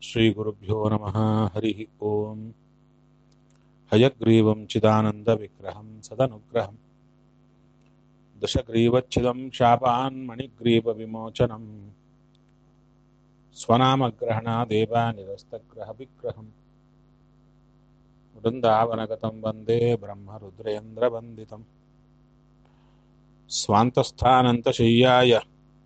श्रीगुरुभ्यो नमः हरिः ॐ हयग्रीवं चिदानन्दविग्रहं सदनुग्रहं दशग्रीवच्छिदं शापान्मणिग्रीवविमोचनं स्वनामग्रहणादेवानिरस्तग्रहविग्रहं वृन्दावनगतं वन्दे ब्रह्मरुद्रेन्द्रवन्दितं स्वान्तस्थानन्तशय्याय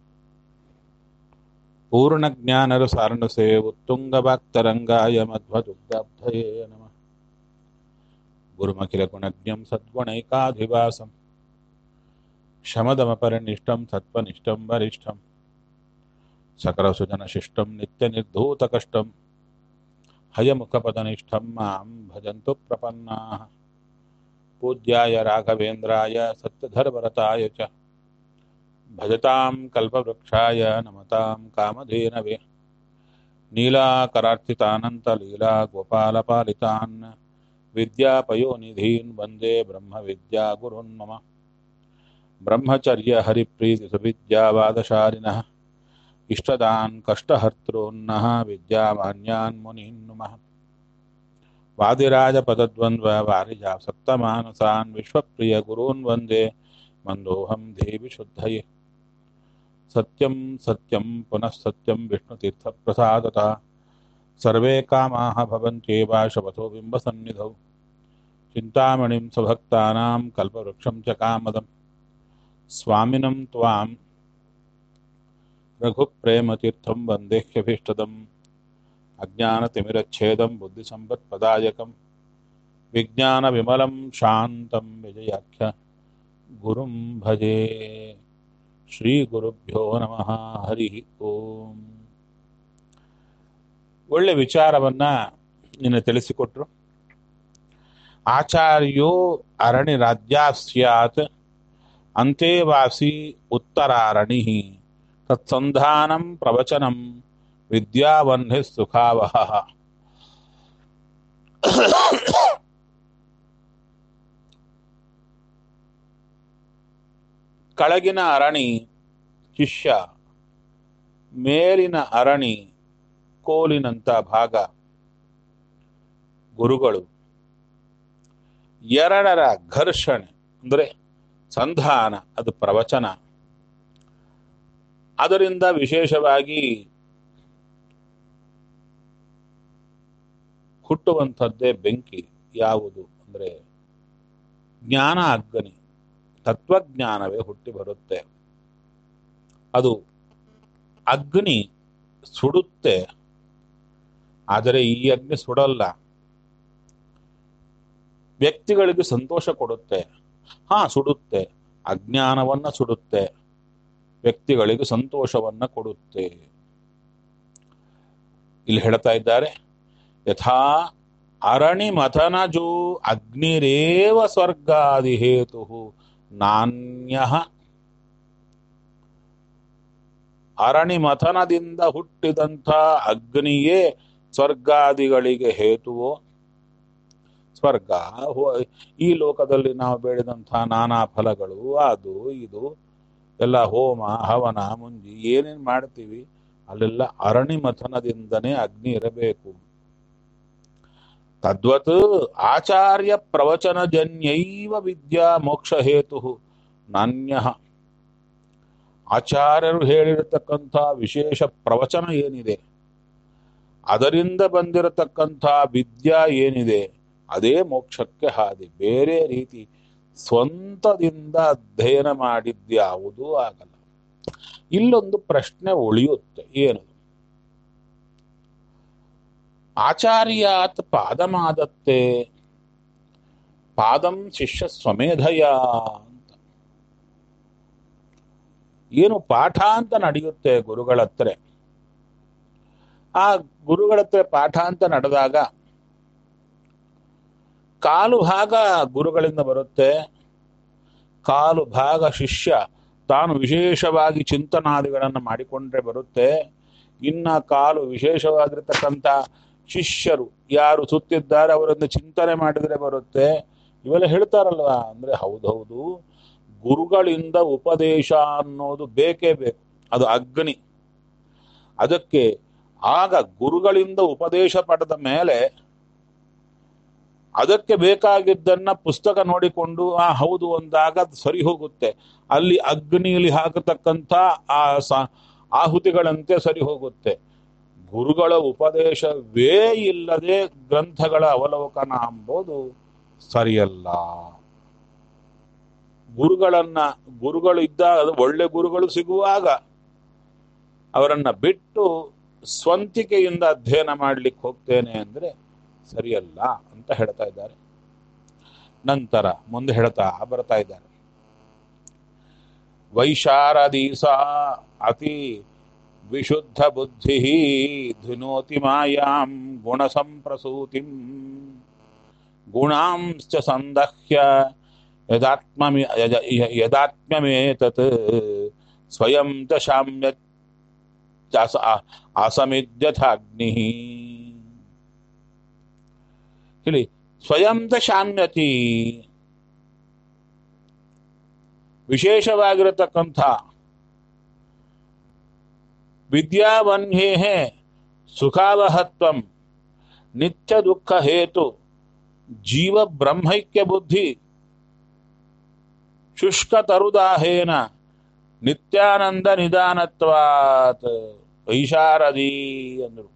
पूर्णज्ञानरसारणसे उत्तुङ्गवाक्तरङ्गाय मध्वदुग्धब्धये नमः गुरुमखिलगुणज्ञं सद्गुणैकाधिवासं शमदमपरिनिष्टं सत्त्वनिष्ठं वरिष्ठं सकलसुजनशिष्टं नित्यनिर्धूतकष्टं हयमुखपदनिष्ठं मां भजन्तु प्रपन्नाः पूज्याय राघवेन्द्राय सत्यधर्मरताय च भजतां कल्पवृक्षाय नमतां कामधेनवे नीलाकरार्चितानन्तलीलागोपालपालितान् विद्यापयोनिधीन् वन्दे ब्रह्मविद्यागुरुन् मम ब्रह्मचर्यहरिप्रीतिसुविद्यावादशालिनः इष्टदान् कष्टहर्तॄन्नः विद्यामान्यान् मुनीन् नुमः वादिराजपदद्वन्द्ववारिजासक्तमानसान् विश्वप्रियगुरून् वन्दे मन्दोऽहं देवि शुद्धये सत्यं सत्यं पुनः सत्यं विष्णुतीर्थप्रसादतः सर्वे कामाः भवन्त्येव शपथो बिम्बसन्निधौ चिन्तामणिं स्वभक्तानां कल्पवृक्षं च कामदं स्वामिनं त्वां रघुप्रेमतीर्थं वन्देह्यभीष्टदम् अज्ञानतिमिरच्छेदं बुद्धिसम्पत्पदायकं विज्ञानविमलं शान्तं विजयाख्य ಗುರುಂ ಭಜೆ ಶ್ರೀ ಗುರುಭ್ಯೋ ನಮಃ ಹರಿ ಓಂ ಒಳ್ಳೆ ವಿಚಾರವನ್ನ ನಿನ್ನೆ ತಿಳಿಸಿಕೊಟ್ರು ಆಚಾರ್ಯೋ ಅರಣಿ ರಾಜ್ಯ ಸ್ಯಾತ್ ಅಂತೇವಾಸಿ ಉತ್ತರಾರಣಿ ತತ್ಸಂಧಾನಂ ಪ್ರವಚನಂ ವಿದ್ಯಾವನ್ಹಿ ಸುಖಾವಹ ಕೆಳಗಿನ ಅರಣಿ ಶಿಷ್ಯ ಮೇಲಿನ ಅರಣಿ ಕೋಲಿನಂತ ಭಾಗ ಗುರುಗಳು ಎರಡರ ಘರ್ಷಣೆ ಅಂದರೆ ಸಂಧಾನ ಅದು ಪ್ರವಚನ ಅದರಿಂದ ವಿಶೇಷವಾಗಿ ಹುಟ್ಟುವಂಥದ್ದೇ ಬೆಂಕಿ ಯಾವುದು ಅಂದರೆ ಜ್ಞಾನ ಅಗ್ನಿ ತತ್ವಜ್ಞಾನವೇ ಹುಟ್ಟಿ ಬರುತ್ತೆ ಅದು ಅಗ್ನಿ ಸುಡುತ್ತೆ ಆದರೆ ಈ ಅಗ್ನಿ ಸುಡಲ್ಲ ವ್ಯಕ್ತಿಗಳಿಗೆ ಸಂತೋಷ ಕೊಡುತ್ತೆ ಹಾ ಸುಡುತ್ತೆ ಅಜ್ಞಾನವನ್ನ ಸುಡುತ್ತೆ ವ್ಯಕ್ತಿಗಳಿಗೆ ಸಂತೋಷವನ್ನ ಕೊಡುತ್ತೆ ಇಲ್ಲಿ ಹೇಳ್ತಾ ಇದ್ದಾರೆ ಯಥಾ ಅರಣಿ ಮಥನಜೋ ಅಗ್ನಿರೇವ ಸ್ವರ್ಗಾದಿ ಹೇತು ನಾಣ್ಯ ಅರಣಿ ಮಥನದಿಂದ ಹುಟ್ಟಿದಂಥ ಅಗ್ನಿಯೇ ಸ್ವರ್ಗಾದಿಗಳಿಗೆ ಹೇತುವೋ ಸ್ವರ್ಗ ಈ ಲೋಕದಲ್ಲಿ ನಾವು ಬೇಡಿದಂಥ ನಾನಾ ಫಲಗಳು ಅದು ಇದು ಎಲ್ಲ ಹೋಮ ಹವನ ಮುಂಜಿ ಏನೇನು ಮಾಡ್ತೀವಿ ಅಲ್ಲೆಲ್ಲ ಅರಣಿ ಮಥನದಿಂದನೇ ಅಗ್ನಿ ಇರಬೇಕು ತದ್ವತ್ ಆಚಾರ್ಯ ಪ್ರವಚನ ಜನ್ಯೈವ ವಿದ್ಯಾ ಮೋಕ್ಷ ಹೇತು ನಾಣ್ಯ ಆಚಾರ್ಯರು ಹೇಳಿರತಕ್ಕಂಥ ವಿಶೇಷ ಪ್ರವಚನ ಏನಿದೆ ಅದರಿಂದ ಬಂದಿರತಕ್ಕಂಥ ವಿದ್ಯಾ ಏನಿದೆ ಅದೇ ಮೋಕ್ಷಕ್ಕೆ ಹಾದಿ ಬೇರೆ ರೀತಿ ಸ್ವಂತದಿಂದ ಅಧ್ಯಯನ ಮಾಡಿದ್ಯಾವುದೂ ಆಗಲ್ಲ ಇಲ್ಲೊಂದು ಪ್ರಶ್ನೆ ಉಳಿಯುತ್ತೆ ಏನು ಆಚಾರ್ಯಾತ್ ಪಾದಮಾದತ್ತೆ ಪಾದಂ ಶಿಷ್ಯ ಸ್ವಮೇಧಯ ಅಂತ ಏನು ಪಾಠ ಅಂತ ನಡೆಯುತ್ತೆ ಗುರುಗಳ ಹತ್ರ ಆ ಗುರುಗಳ ಹತ್ರ ಪಾಠ ಅಂತ ನಡೆದಾಗ ಕಾಲು ಭಾಗ ಗುರುಗಳಿಂದ ಬರುತ್ತೆ ಕಾಲು ಭಾಗ ಶಿಷ್ಯ ತಾನು ವಿಶೇಷವಾಗಿ ಚಿಂತನಾದಿಗಳನ್ನು ಮಾಡಿಕೊಂಡ್ರೆ ಬರುತ್ತೆ ಇನ್ನ ಕಾಲು ವಿಶೇಷವಾಗಿರ್ತಕ್ಕಂಥ ಶಿಷ್ಯರು ಯಾರು ಸುತ್ತಿದ್ದಾರೆ ಅವರನ್ನು ಚಿಂತನೆ ಮಾಡಿದರೆ ಬರುತ್ತೆ ಇವೆಲ್ಲ ಹೇಳ್ತಾರಲ್ವಾ ಅಂದ್ರೆ ಹೌದೌದು ಗುರುಗಳಿಂದ ಉಪದೇಶ ಅನ್ನೋದು ಬೇಕೇ ಬೇಕು ಅದು ಅಗ್ನಿ ಅದಕ್ಕೆ ಆಗ ಗುರುಗಳಿಂದ ಉಪದೇಶ ಪಡೆದ ಮೇಲೆ ಅದಕ್ಕೆ ಬೇಕಾಗಿದ್ದನ್ನ ಪುಸ್ತಕ ನೋಡಿಕೊಂಡು ಆ ಹೌದು ಅಂದಾಗ ಅದು ಸರಿ ಹೋಗುತ್ತೆ ಅಲ್ಲಿ ಅಗ್ನಿಯಲ್ಲಿ ಹಾಕತಕ್ಕಂಥ ಆ ಸ- ಆಹುತಿಗಳಂತೆ ಸರಿ ಹೋಗುತ್ತೆ ಗುರುಗಳ ಉಪದೇಶವೇ ಇಲ್ಲದೆ ಗ್ರಂಥಗಳ ಅವಲೋಕನ ಎಂಬುದು ಸರಿಯಲ್ಲ ಗುರುಗಳನ್ನ ಗುರುಗಳು ಇದ್ದಾಗ ಒಳ್ಳೆ ಗುರುಗಳು ಸಿಗುವಾಗ ಅವರನ್ನ ಬಿಟ್ಟು ಸ್ವಂತಿಕೆಯಿಂದ ಅಧ್ಯಯನ ಮಾಡ್ಲಿಕ್ಕೆ ಹೋಗ್ತೇನೆ ಅಂದ್ರೆ ಸರಿಯಲ್ಲ ಅಂತ ಹೇಳ್ತಾ ಇದ್ದಾರೆ ನಂತರ ಮುಂದೆ ಹೇಳ್ತಾ ಬರ್ತಾ ಇದ್ದಾರೆ ವೈಶಾರದೀಸ ಅತಿ ವಿಶುದ್ಧ ಬುದ್ಧಿ ಧುನೋತಿ ಮಾಯಾಂ ಗುಣ ಸಂಪ್ರಸೂತಿಂ ಗುಣಾಂಶ್ಚ ಸಂದಹ್ಯ ಯದಾತ್ಮಮಿ ಯದ- ಯ- ಯದಾತ್ಮ್ಯಮೇತತ್ ಸ್ವಯಂ ಚ ಶಾಮ್ಯ ಆಸಮಿದ್ಯಥಾಗ್ನಿ ಹೇಳಿ ಸ್ವಯಂ ತ ಶಾಮ್ಯತಿ ವಿಶೇಷವಾಗಿರತಕ್ಕಂಥ ವಿದ್ಯಾವನ್ಹೇ ಸುಖಾವಹತ್ವಂ ನಿತ್ಯ ದುಃಖ ಹೇತು ಜೀವ ಬ್ರಹ್ಮೈಕ್ಯ ಬುದ್ಧಿ ಶುಷ್ಕ ತರುದಾಹೇನ ನಿತ್ಯಾನಂದ ನಿಧಾನತ್ವಾತ್ ಐಶಾರದಿ ಅಂದರು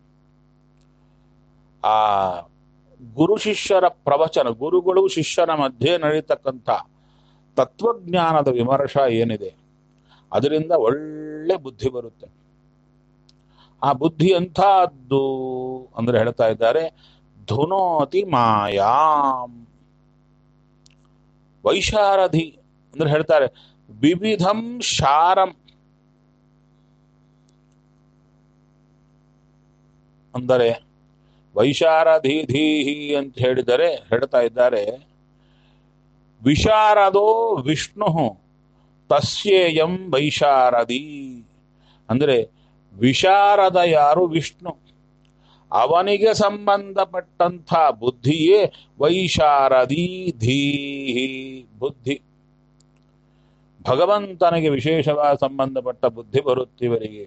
ಆ ಗುರು ಶಿಷ್ಯರ ಪ್ರವಚನ ಗುರುಗಳು ಶಿಷ್ಯರ ಮಧ್ಯೆ ನಡೀತಕ್ಕಂಥ ತತ್ವಜ್ಞಾನದ ವಿಮರ್ಶ ಏನಿದೆ ಅದರಿಂದ ಒಳ್ಳೆ ಬುದ್ಧಿ ಬರುತ್ತೆ ಆ ಬುದ್ಧಿ ಎಂಥದ್ದು ಅಂದ್ರೆ ಹೇಳ್ತಾ ಇದ್ದಾರೆ ಧುನೋತಿ ಮಾಯಾಂ ವೈಶಾರಧಿ ಅಂದ್ರೆ ಹೇಳ್ತಾರೆ ವಿವಿಧಂ ಶಾರಂ ಅಂದರೆ ವೈಶಾರಧೀಧೀಹಿ ಅಂತ ಹೇಳಿದರೆ ಹೇಳ್ತಾ ಇದ್ದಾರೆ ವಿಶಾರದೋ ವಿಷ್ಣು ತಸ್ಯೇಯಂ ವೈಶಾರದಿ ಅಂದರೆ ವಿಶಾರದ ಯಾರು ವಿಷ್ಣು ಅವನಿಗೆ ಸಂಬಂಧಪಟ್ಟಂಥ ಬುದ್ಧಿಯೇ ವೈಶಾರದಿ ಧೀಹಿ ಬುದ್ಧಿ ಭಗವಂತನಿಗೆ ವಿಶೇಷವಾದ ಸಂಬಂಧಪಟ್ಟ ಬುದ್ಧಿ ಬರುತ್ತಿವರಿಗೆ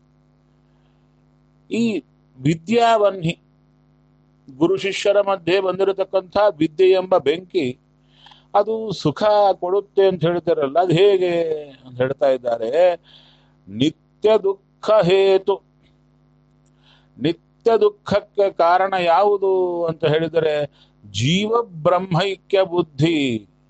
ಈ ವಿದ್ಯಾವನ್ಹಿ ಗುರು ಶಿಷ್ಯರ ಮಧ್ಯೆ ಬಂದಿರತಕ್ಕಂಥ ವಿದ್ಯೆ ಎಂಬ ಬೆಂಕಿ ಅದು ಸುಖ ಕೊಡುತ್ತೆ ಅಂತ ಹೇಳ್ತಾರಲ್ಲ ಅದು ಹೇಗೆ ಅಂತ ಹೇಳ್ತಾ ಇದ್ದಾರೆ ನಿತ್ಯ ದುಃಖ ಹೇತು ನಿತ್ಯ ದುಃಖಕ್ಕೆ ಕಾರಣ ಯಾವುದು ಅಂತ ಹೇಳಿದರೆ ಜೀವ ಬ್ರಹ್ಮೈಕ್ಯ ಬುದ್ಧಿ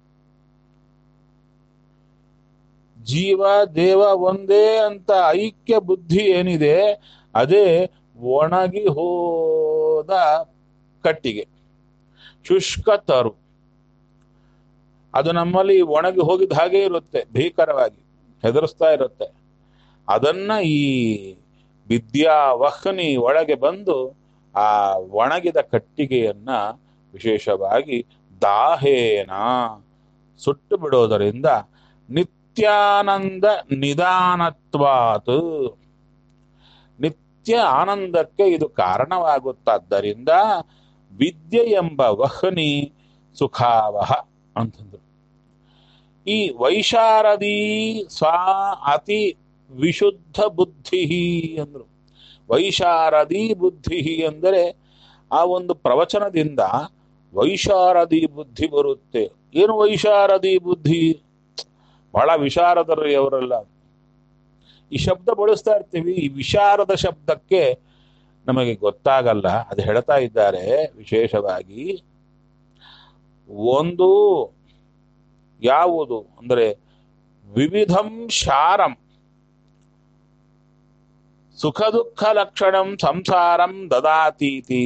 ಜೀವ ದೇವ ಒಂದೇ ಅಂತ ಐಕ್ಯ ಬುದ್ಧಿ ಏನಿದೆ ಅದೇ ಒಣಗಿ ಹೋದ ಕಟ್ಟಿಗೆ ಶುಷ್ಕ ತರು ಅದು ನಮ್ಮಲ್ಲಿ ಒಣಗಿ ಹೋಗಿದ ಹಾಗೆ ಇರುತ್ತೆ ಭೀಕರವಾಗಿ ಹೆದರಿಸ್ತಾ ಇರುತ್ತೆ ಅದನ್ನ ಈ ವಿದ್ಯಾವಹ್ನಿ ಒಳಗೆ ಬಂದು ಆ ಒಣಗಿದ ಕಟ್ಟಿಗೆಯನ್ನ ವಿಶೇಷವಾಗಿ ದಾಹೇನ ಸುಟ್ಟು ಬಿಡೋದರಿಂದ ನಿತ್ಯಾನಂದ ನಿಧಾನತ್ವಾತ್ ನಿತ್ಯ ಆನಂದಕ್ಕೆ ಇದು ಕಾರಣವಾಗುತ್ತಾದ್ದರಿಂದ ವಿದ್ಯೆ ಎಂಬ ವಹ್ನಿ ಸುಖಾವಹ ಅಂತಂದ್ರು ಈ ವೈಶಾರದಿ ಸ್ವಾ ಅತಿ ವಿಶುದ್ಧ ಬುದ್ಧಿ ಅಂದ್ರು ವೈಶಾರದಿ ಬುದ್ಧಿ ಅಂದರೆ ಆ ಒಂದು ಪ್ರವಚನದಿಂದ ವೈಶಾರದಿ ಬುದ್ಧಿ ಬರುತ್ತೆ ಏನು ವೈಶಾರದಿ ಬುದ್ಧಿ ಬಹಳ ವಿಶಾರದರು ಅವರೆಲ್ಲ ಈ ಶಬ್ದ ಬಳಸ್ತಾ ಇರ್ತೀವಿ ಈ ವಿಶಾರದ ಶಬ್ದಕ್ಕೆ ನಮಗೆ ಗೊತ್ತಾಗಲ್ಲ ಅದು ಹೇಳ್ತಾ ಇದ್ದಾರೆ ವಿಶೇಷವಾಗಿ ಒಂದು ಯಾವುದು ಅಂದರೆ ವಿವಿಧಂ ಶಾರಂ ಸುಖ ದುಃಖ ಲಕ್ಷಣಂ ಸಂಸಾರಂ ದದಾತೀತಿ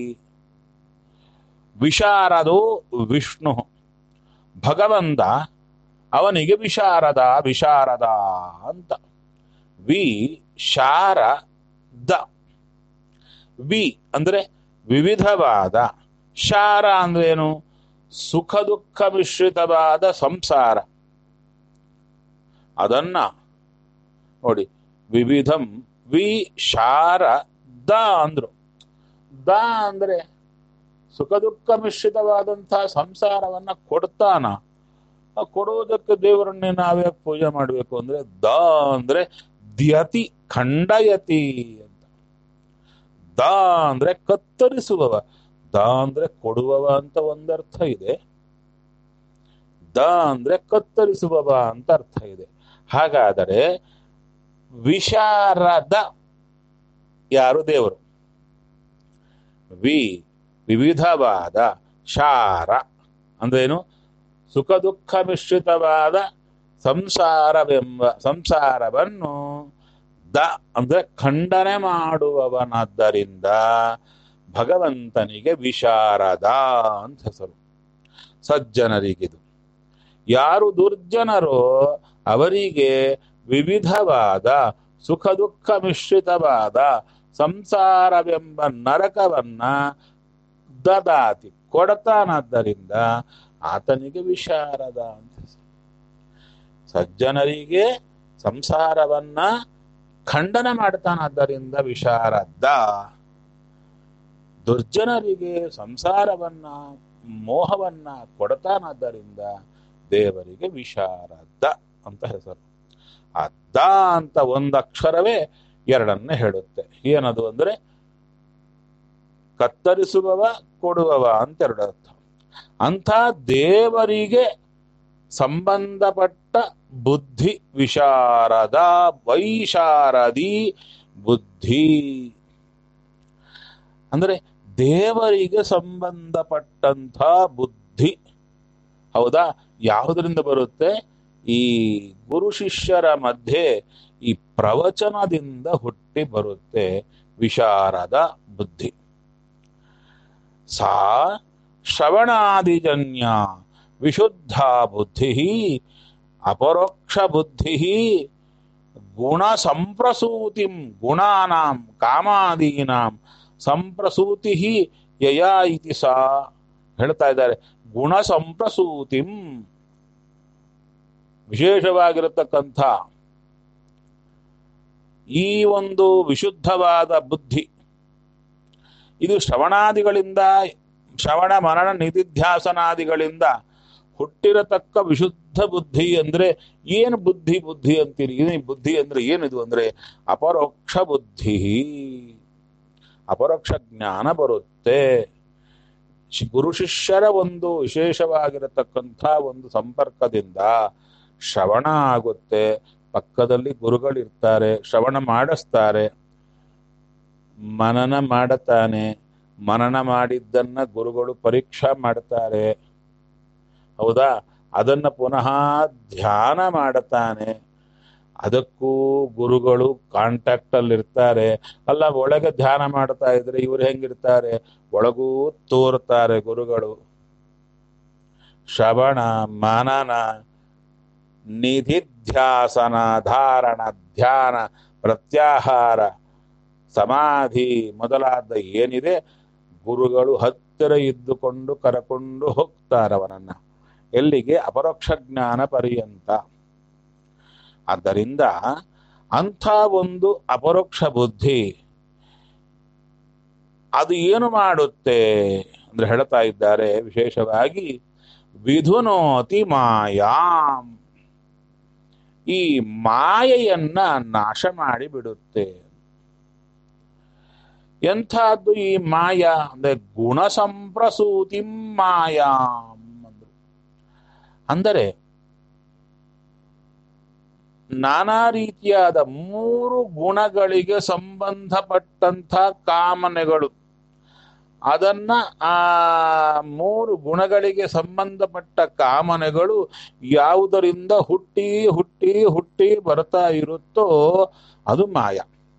ವಿಶಾರದು ವಿಷ್ಣು ಭಗವಂತ ಅವನಿಗೆ ವಿಶಾರದ ವಿಶಾರದ ಅಂತ ವಿ ಶಾರ ದ ವಿ ಅಂದ್ರೆ ವಿವಿಧವಾದ ಶಾರ ಅಂದ್ರೇನು ಸುಖ ದುಃಖ ಮಿಶ್ರಿತವಾದ ಸಂಸಾರ ಅದನ್ನ ನೋಡಿ ವಿವಿಧಂ ವಿ ಶಾರ ದ ಅಂದ್ರು ದ ಅಂದ್ರೆ ಸುಖ ದುಃಖ ಮಿಶ್ರಿತವಾದಂತಹ ಸಂಸಾರವನ್ನ ಕೊಡ್ತಾನ ಆ ಕೊಡುವುದಕ್ಕೆ ದೇವರನ್ನೇ ನಾವೇ ಪೂಜೆ ಮಾಡಬೇಕು ಅಂದ್ರೆ ದ ಅಂದ್ರೆ ದ್ಯತಿ ಖಂಡಯತಿ ಅಂತ ದ ಅಂದ್ರೆ ಕತ್ತರಿಸುವವ ದ ಅಂದ್ರೆ ಕೊಡುವವ ಅಂತ ಒಂದರ್ಥ ಇದೆ ದ ಅಂದ್ರೆ ಕತ್ತರಿಸುವವ ಅಂತ ಅರ್ಥ ಇದೆ ಹಾಗಾದರೆ ವಿಶಾರದ ಯಾರು ದೇವರು ವಿ ವಿವಿಧವಾದ ಶಾರ ಅಂದ್ರೇನು ಸುಖ ದುಃಖ ಮಿಶ್ರಿತವಾದ ಸಂಸಾರವೆಂಬ ಸಂಸಾರವನ್ನು ದ ಅಂದ್ರೆ ಖಂಡನೆ ಮಾಡುವವನಾದ್ದರಿಂದ ಭಗವಂತನಿಗೆ ವಿಶಾರದ ಅಂತ ಹೆಸರು ಸಜ್ಜನರಿಗಿದು ಯಾರು ದುರ್ಜನರೋ ಅವರಿಗೆ ವಿವಿಧವಾದ ಸುಖ ದುಃಖ ಮಿಶ್ರಿತವಾದ ಸಂಸಾರವೆಂಬ ನರಕವನ್ನ ದದಾತಿ ಕೊಡತಾನಾದ್ದರಿಂದ ಆತನಿಗೆ ವಿಶಾರದ ಅಂತ ಹೆಸರು. ಸಜ್ಜನರಿಗೆ ಸಂಸಾರವನ್ನ ಖಂಡನ ಮಾಡ್ತಾನಾದ್ದರಿಂದ ವಿಶಾರದ ದುರ್ಜನರಿಗೆ ಸಂಸಾರವನ್ನ ಮೋಹವನ್ನ ಕೊಡತಾನಾದ್ದರಿಂದ ದೇವರಿಗೆ ವಿಶಾರದ ಅಂತ ಹೆಸರು ಆ ದ ಅಂತ ಒಂದು ಅಕ್ಷರವೇ ಎರಡನ್ನೇ ಹೇಳುತ್ತೆ ಏನದು ಅಂದ್ರೆ ಕತ್ತರಿಸುವವ ಕೊಡುವವ ಅಂತ ಎರಡು ಅರ್ಥ ಅಂಥ ದೇವರಿಗೆ ಸಂಬಂಧಪಟ್ಟ ಬುದ್ಧಿ ವಿಶಾರದ ವೈಶಾರದಿ ಬುದ್ಧಿ ಅಂದ್ರೆ ದೇವರಿಗೆ ಸಂಬಂಧಪಟ್ಟಂಥ ಬುದ್ಧಿ ಹೌದಾ ಯಾವುದರಿಂದ ಬರುತ್ತೆ ಈ ಗುರು ಶಿಷ್ಯರ ಮಧ್ಯೆ ಈ ಪ್ರವಚನದಿಂದ ಹುಟ್ಟಿ ಬರುತ್ತೆ ವಿಶಾರದ ಬುದ್ಧಿ ಸಾ ಶ್ರವಣಾದಿಜನ್ಯ ವಿಶುದ್ಧ ಬುದ್ಧಿ ಅಪರೋಕ್ಷ ಬುದ್ಧಿ ಗುಣ ಸಂಪ್ರಸೂತಿಂ ಗುಣಾನಾಂ ಕಾಮಾದೀನಾಂ ಸಂಪ್ರಸೂತಿ ಯಯಾ ಇತಿ ಸಾ ಹೇಳ್ತಾ ಇದ್ದಾರೆ ಗುಣ ಸಂಪ್ರಸೂತಿಂ ವಿಶೇಷವಾಗಿರತಕ್ಕಂಥ ಈ ಒಂದು ವಿಶುದ್ಧವಾದ ಬುದ್ಧಿ ಇದು ಶ್ರವಣಾದಿಗಳಿಂದ ಶ್ರವಣ ಮರಣ ನಿಧಿಧ್ಯಾಸನಾದಿಗಳಿಂದ ಹುಟ್ಟಿರತಕ್ಕ ವಿಶುದ್ಧ ಬುದ್ಧಿ ಅಂದ್ರೆ ಏನು ಬುದ್ಧಿ ಬುದ್ಧಿ ಅಂತೀರಿ ಏನು ಈ ಬುದ್ಧಿ ಅಂದ್ರೆ ಏನಿದು ಅಂದ್ರೆ ಅಪರೋಕ್ಷ ಬುದ್ಧಿ ಅಪರೋಕ್ಷ ಜ್ಞಾನ ಬರುತ್ತೆ ಶಿ- ಗುರು ಶಿಷ್ಯರ ಒಂದು ವಿಶೇಷವಾಗಿರತಕ್ಕಂಥ ಒಂದು ಸಂಪರ್ಕದಿಂದ ಶ್ರವಣ ಆಗುತ್ತೆ ಪಕ್ಕದಲ್ಲಿ ಗುರುಗಳಿರ್ತಾರೆ ಶ್ರವಣ ಮಾಡಿಸ್ತಾರೆ ಮನನ ಮಾಡುತ್ತಾನೆ ಮನನ ಮಾಡಿದ್ದನ್ನ ಗುರುಗಳು ಪರೀಕ್ಷಾ ಮಾಡ್ತಾರೆ ಹೌದಾ ಅದನ್ನ ಪುನಃ ಧ್ಯಾನ ಮಾಡುತ್ತಾನೆ ಅದಕ್ಕೂ ಗುರುಗಳು ಕಾಂಟ್ಯಾಕ್ಟ್ ಅಲ್ಲಿ ಇರ್ತಾರೆ ಅಲ್ಲ ಒಳಗೆ ಧ್ಯಾನ ಮಾಡ್ತಾ ಇದ್ರೆ ಇವ್ರು ಹೆಂಗಿರ್ತಾರೆ ಒಳಗೂ ತೋರ್ತಾರೆ ಗುರುಗಳು ಶ್ರವಣ ಮನನ ನಿಧಿಧ್ಯಾಸನ ಧಾರಣ ಧ್ಯಾನ ಪ್ರತ್ಯಾಹಾರ ಸಮಾಧಿ ಮೊದಲಾದ ಏನಿದೆ ಗುರುಗಳು ಹತ್ತಿರ ಇದ್ದುಕೊಂಡು ಕರಕೊಂಡು ಹೋಗ್ತಾರವನನ್ನ ಎಲ್ಲಿಗೆ ಅಪರೋಕ್ಷ ಜ್ಞಾನ ಪರ್ಯಂತ ಆದ್ದರಿಂದ ಅಂಥ ಒಂದು ಅಪರೋಕ್ಷ ಬುದ್ಧಿ ಅದು ಏನು ಮಾಡುತ್ತೆ ಅಂದ್ರೆ ಹೇಳ್ತಾ ಇದ್ದಾರೆ ವಿಶೇಷವಾಗಿ ವಿಧುನೋತಿ ಮಾಯಾಂ ಈ ಮಾಯೆಯನ್ನ ನಾಶ ಮಾಡಿ ಬಿಡುತ್ತೆ ಎಂಥದ್ದು ಈ ಮಾಯ ಅಂದ್ರೆ ಗುಣ ಸಂಪ್ರಸೂತಿ ಮಾಯಾಂ ಅಂದ್ರು ಅಂದರೆ ನಾನಾ ರೀತಿಯಾದ ಮೂರು ಗುಣಗಳಿಗೆ ಸಂಬಂಧಪಟ್ಟಂಥ ಕಾಮನೆಗಳು ಅದನ್ನ ಆ ಮೂರು ಗುಣಗಳಿಗೆ ಸಂಬಂಧಪಟ್ಟ ಕಾಮನೆಗಳು ಯಾವುದರಿಂದ ಹುಟ್ಟಿ ಹುಟ್ಟಿ ಹುಟ್ಟಿ ಬರ್ತಾ ಇರುತ್ತೋ ಅದು ಮಾಯ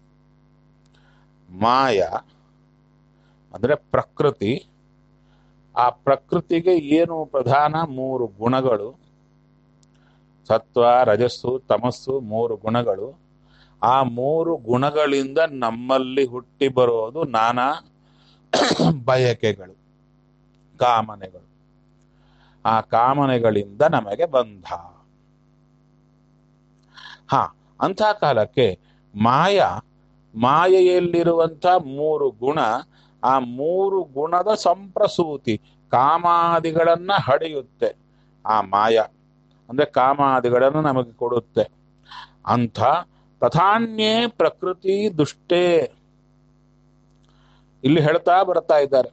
ಮಾಯ ಅಂದ್ರೆ ಪ್ರಕೃತಿ ಆ ಪ್ರಕೃತಿಗೆ ಏನು ಪ್ರಧಾನ ಮೂರು ಗುಣಗಳು ಸತ್ವ ರಜಸ್ಸು ತಮಸ್ಸು ಮೂರು ಗುಣಗಳು ಆ ಮೂರು ಗುಣಗಳಿಂದ ನಮ್ಮಲ್ಲಿ ಹುಟ್ಟಿ ಬರೋದು ನಾನಾ ಬಯಕೆಗಳು ಕಾಮನೆಗಳು ಆ ಕಾಮನೆಗಳಿಂದ ನಮಗೆ ಬಂಧ ಹಾ ಅಂಥ ಕಾಲಕ್ಕೆ ಮಾಯ ಮಾಯೆಯಲ್ಲಿರುವಂಥ ಮೂರು ಗುಣ ಆ ಮೂರು ಗುಣದ ಸಂಪ್ರಸೂತಿ ಕಾಮಾದಿಗಳನ್ನ ಹಡೆಯುತ್ತೆ ಆ ಮಾಯ ಅಂದ್ರೆ ಕಾಮಾದಿಗಳನ್ನು ನಮಗೆ ಕೊಡುತ್ತೆ ಅಂಥ ತಥಾನ್ಯೇ ಪ್ರಕೃತಿ ದುಷ್ಟೇ ಇಲ್ಲಿ ಹೇಳ್ತಾ ಬರ್ತಾ ಇದ್ದಾರೆ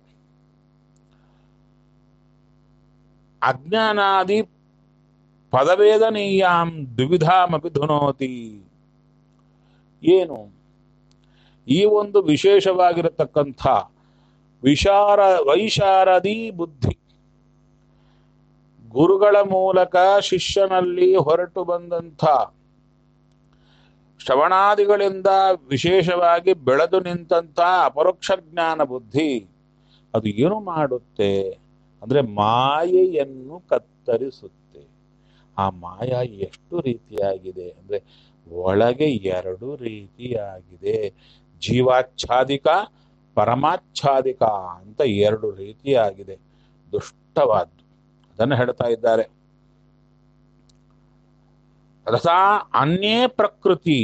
ಅಜ್ಞಾನಾದಿ ಪದವೇದನೀಯಾಂ ದ್ವಿಧಾಮಪಿ ಧುನೋತಿ ಏನು ಈ ಒಂದು ವಿಶೇಷವಾಗಿರತಕ್ಕಂಥ ವಿಶಾರ ವೈಶಾರದಿ ಬುದ್ಧಿ ಗುರುಗಳ ಮೂಲಕ ಶಿಷ್ಯನಲ್ಲಿ ಹೊರಟು ಬಂದಂಥ ಶ್ರವಣಾದಿಗಳಿಂದ ವಿಶೇಷವಾಗಿ ಬೆಳೆದು ನಿಂತಹ ಅಪರೋಕ್ಷ ಜ್ಞಾನ ಬುದ್ಧಿ ಅದು ಏನು ಮಾಡುತ್ತೆ ಅಂದ್ರೆ ಮಾಯೆಯನ್ನು ಕತ್ತರಿಸುತ್ತೆ ಆ ಮಾಯ ಎಷ್ಟು ರೀತಿಯಾಗಿದೆ ಅಂದ್ರೆ ಒಳಗೆ ಎರಡು ರೀತಿಯಾಗಿದೆ ಜೀವಾಚ್ಛಾದಿಕ ಪರಮಾಚ್ಛಾದಿಕ ಅಂತ ಎರಡು ರೀತಿಯಾಗಿದೆ ದುಷ್ಟವಾದ್ದು ಅದನ್ನು ಹೇಳ್ತಾ ಇದ್ದಾರೆ ರಸ ಅನ್ಯೇ ಪ್ರಕೃತಿ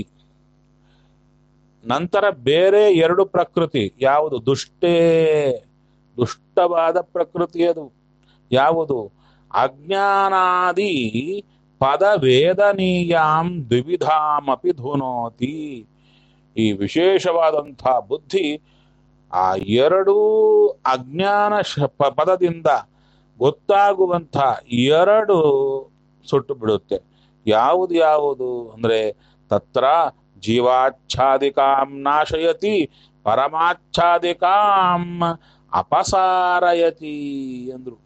ನಂತರ ಬೇರೆ ಎರಡು ಪ್ರಕೃತಿ ಯಾವುದು ದುಷ್ಟೇ ದುಷ್ಟವಾದ ಪ್ರಕೃತಿ ಅದು ಯಾವುದು ಅಜ್ಞಾನಾದಿ ಪದ ವೇದನೀಯಾಂ ದ್ವಿವಿಧಾಮಪಿ ಧುನೋತಿ ಈ ವಿಶೇಷವಾದಂಥ ಬುದ್ಧಿ ಆ ಎರಡೂ ಅಜ್ಞಾನ ಶ- ಪ- ಪದದಿಂದ ಗೊತ್ತಾಗುವಂಥ ಎರಡು ಸುಟ್ಟು ಬಿಡುತ್ತೆ ಯಾವುದು ಯಾವುದು ಅಂದ್ರೆ ತತ್ರ ಜೀವಾಚ್ಛಾದಿಕಾಂ ನಾಶಯತಿ ಪರಮಾಚ್ಛಾದಿಕಾಂ ಅಪಸಾರಯತಿ ಅಂದ್ರು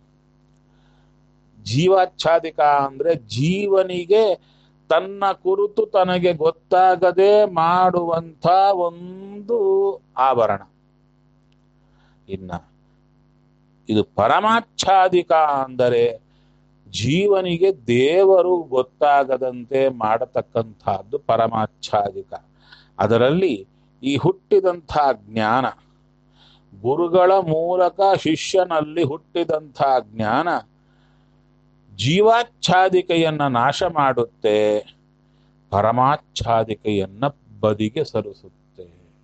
ಜೀವಾಚ್ಛಾದಿಕ ಅಂದ್ರೆ ಜೀವನಿಗೆ ತನ್ನ ಕುರಿತು ತನಗೆ ಗೊತ್ತಾಗದೆ ಮಾಡುವಂಥ ಒಂದು ಆಭರಣ ಇನ್ನ ಇದು ಪರಮಾಚ್ಛಾದಿಕ ಅಂದರೆ ಜೀವನಿಗೆ ದೇವರು ಗೊತ್ತಾಗದಂತೆ ಮಾಡತಕ್ಕಂಥದ್ದು ಪರಮಾಚ್ಛಾದಿಕ ಅದರಲ್ಲಿ ಈ ಹುಟ್ಟಿದಂಥ ಜ್ಞಾನ ಗುರುಗಳ ಮೂಲಕ ಶಿಷ್ಯನಲ್ಲಿ ಹುಟ್ಟಿದಂಥ ಜ್ಞಾನ ಜೀವಾಚ್ಛಾದಿಕೆಯನ್ನ ನಾಶ ಮಾಡುತ್ತೆ ಪರಮಾಚ್ಛಾದಿಕೆಯನ್ನ ಬದಿಗೆ ಸರಿಸುತ್ತೆ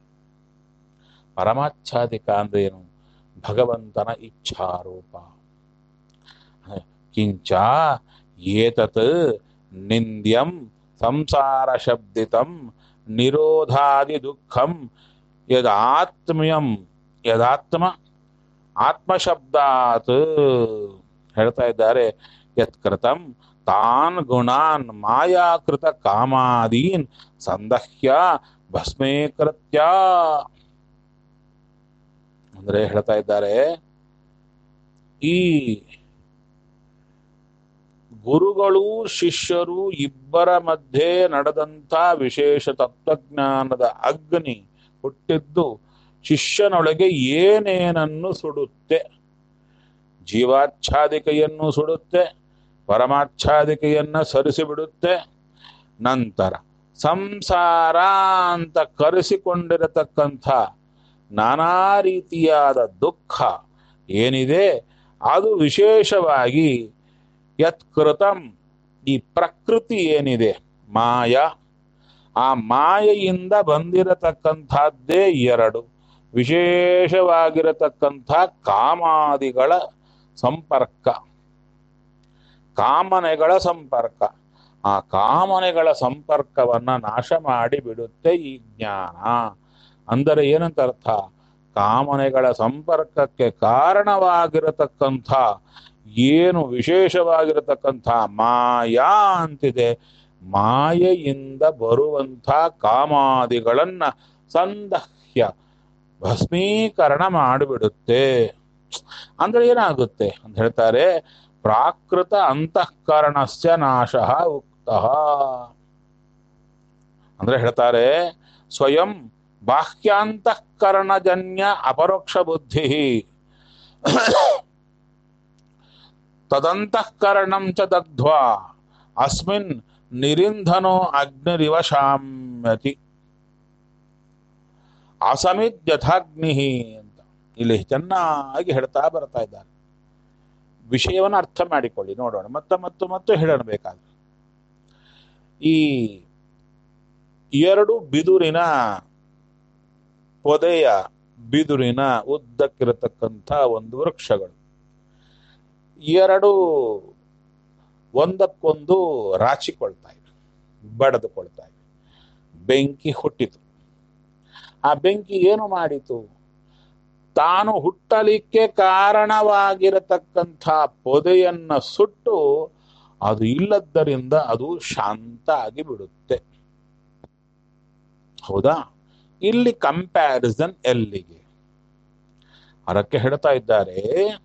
ಪರಮಾಚ್ಛಾದಿಕ ಅಂದ್ರೆ ಏನು ಭಗವಂತನ ಇಚ್ಛಾರೂಪ ಕಿಂಚ ಏತತ್ ನಿಂದ್ಯಂ ಸಂಸಾರ ಶಬ್ದಿತಂ ನಿರೋಧಾದಿ ದುಃಖಂ ಯದಾತ್ಮ್ಯಂ ಯದಾತ್ಮ ಆತ್ಮಶಬ್ದಾತ್ ಹೇಳ್ತಾ ಇದ್ದಾರೆ ಯತ್ಕೃತಂ ತಾನ್ ಗುಣಾನ್ ಮಾಯಾಕೃತ ಕಾಮಾದೀನ್ ಸಂದಹ್ಯ ಭಸ್ಮೀಕೃತ್ಯ ಅಂದ್ರೆ ಹೇಳ್ತಾ ಇದ್ದಾರೆ ಈ ಗುರುಗಳು ಶಿಷ್ಯರು ಇಬ್ಬರ ಮಧ್ಯೆ ನಡೆದಂತ ವಿಶೇಷ ತತ್ವಜ್ಞಾನದ ಅಗ್ನಿ ಹುಟ್ಟಿದ್ದು ಶಿಷ್ಯನೊಳಗೆ ಏನೇನನ್ನು ಸುಡುತ್ತೆ ಜೀವಾಚ್ಛಾದಿಕೆಯನ್ನು ಸುಡುತ್ತೆ ಪರಮಾಚ್ಛಾದಿಕೆಯನ್ನ ಸರಿಸಿಬಿಡುತ್ತೆ ನಂತರ ಸಂಸಾರ ಅಂತ ಕರೆಸಿಕೊಂಡಿರತಕ್ಕಂಥ ನಾನಾ ರೀತಿಯಾದ ದುಃಖ ಏನಿದೆ ಅದು ವಿಶೇಷವಾಗಿ ಯತ್ಕೃತಂ ಈ ಪ್ರಕೃತಿ ಏನಿದೆ ಮಾಯ ಆ ಮಾಯೆಯಿಂದ ಬಂದಿರತಕ್ಕಂಥದ್ದೇ ಎರಡು ವಿಶೇಷವಾಗಿರತಕ್ಕಂಥ ಕಾಮಾದಿಗಳ ಸಂಪರ್ಕ ಕಾಮನೆಗಳ ಸಂಪರ್ಕ ಆ ಕಾಮನೆಗಳ ಸಂಪರ್ಕವನ್ನ ನಾಶ ಮಾಡಿ ಬಿಡುತ್ತೆ ಈ ಜ್ಞಾನ ಅಂದರೆ ಏನಂತ ಅರ್ಥ ಕಾಮನೆಗಳ ಸಂಪರ್ಕಕ್ಕೆ ಕಾರಣವಾಗಿರತಕ್ಕಂಥ ಏನು ವಿಶೇಷವಾಗಿರತಕ್ಕಂಥ ಮಾಯಾ ಅಂತಿದೆ ಮಾಯೆಯಿಂದ ಬರುವಂಥ ಕಾಮಾದಿಗಳನ್ನ ಸಂದಹ್ಯ ಭಸ್ಮೀಕರಣ ಮಾಡಿಬಿಡುತ್ತೆ ಅಂದ್ರೆ ಏನಾಗುತ್ತೆ ಅಂತ ಹೇಳ್ತಾರೆ ಪ್ರಾಕೃತ ಅಂತಃಕರಣಸ್ಯ ನಾಶ ಉಕ್ತ ಅಂದ್ರೆ ಹೇಳ್ತಾರೆ ಸ್ವಯಂ ಬಾಹ್ಯಾಂತಃಕರಣಜನ್ಯ ಅಪರೋಕ್ಷ ಬುದ್ಧಿ ತದಂತಃಕರಣಂ ಚ ದಗ್ಧ್ವಾ ಅಸ್ಮಿನ್ ನಿರಿಂಧನೋ ಅಗ್ನಿರಿವ ಶಾಮ್ಯತಿ ಅಸಮಿತ್ ಯಥಾಗ್ನಿ ಅಂತ ಇಲ್ಲಿ ಚೆನ್ನಾಗಿ ಹೇಳ್ತಾ ಬರ್ತಾ ಇದ್ದಾರೆ ವಿಷಯವನ್ನು ಅರ್ಥ ಮಾಡಿಕೊಳ್ಳಿ ನೋಡೋಣ ಮತ್ತೆ ಮತ್ತು ಮತ್ತು ಹೇಳೋಣ ಬೇಕಾದ್ರೆ ಈ ಎರಡು ಬಿದುರಿನ ಪೊದೆಯ ಬಿದುರಿನ ಉದ್ದಕ್ಕಿರತಕ್ಕಂಥ ಒಂದು ವೃಕ್ಷಗಳು ಎರಡು ಒಂದಕ್ಕೊಂದು ರಾಚಿಕೊಳ್ತಾ ಇವೆ ಬಡದುಕೊಳ್ತಾ ಇವೆ ಬೆಂಕಿ ಹುಟ್ಟಿತು ಆ ಬೆಂಕಿ ಏನು ಮಾಡಿತು ತಾನು ಹುಟ್ಟಲಿಕ್ಕೆ ಕಾರಣವಾಗಿರತಕ್ಕಂಥ ಪೊದೆಯನ್ನ ಸುಟ್ಟು ಅದು ಇಲ್ಲದ್ದರಿಂದ ಅದು ಶಾಂತ ಆಗಿ ಬಿಡುತ್ತೆ ಹೌದಾ ಇಲ್ಲಿ ಕಂಪ್ಯಾರಿಸನ್ ಎಲ್ಲಿಗೆ ಅದಕ್ಕೆ ಹೇಳ್ತಾ ಇದ್ದಾರೆ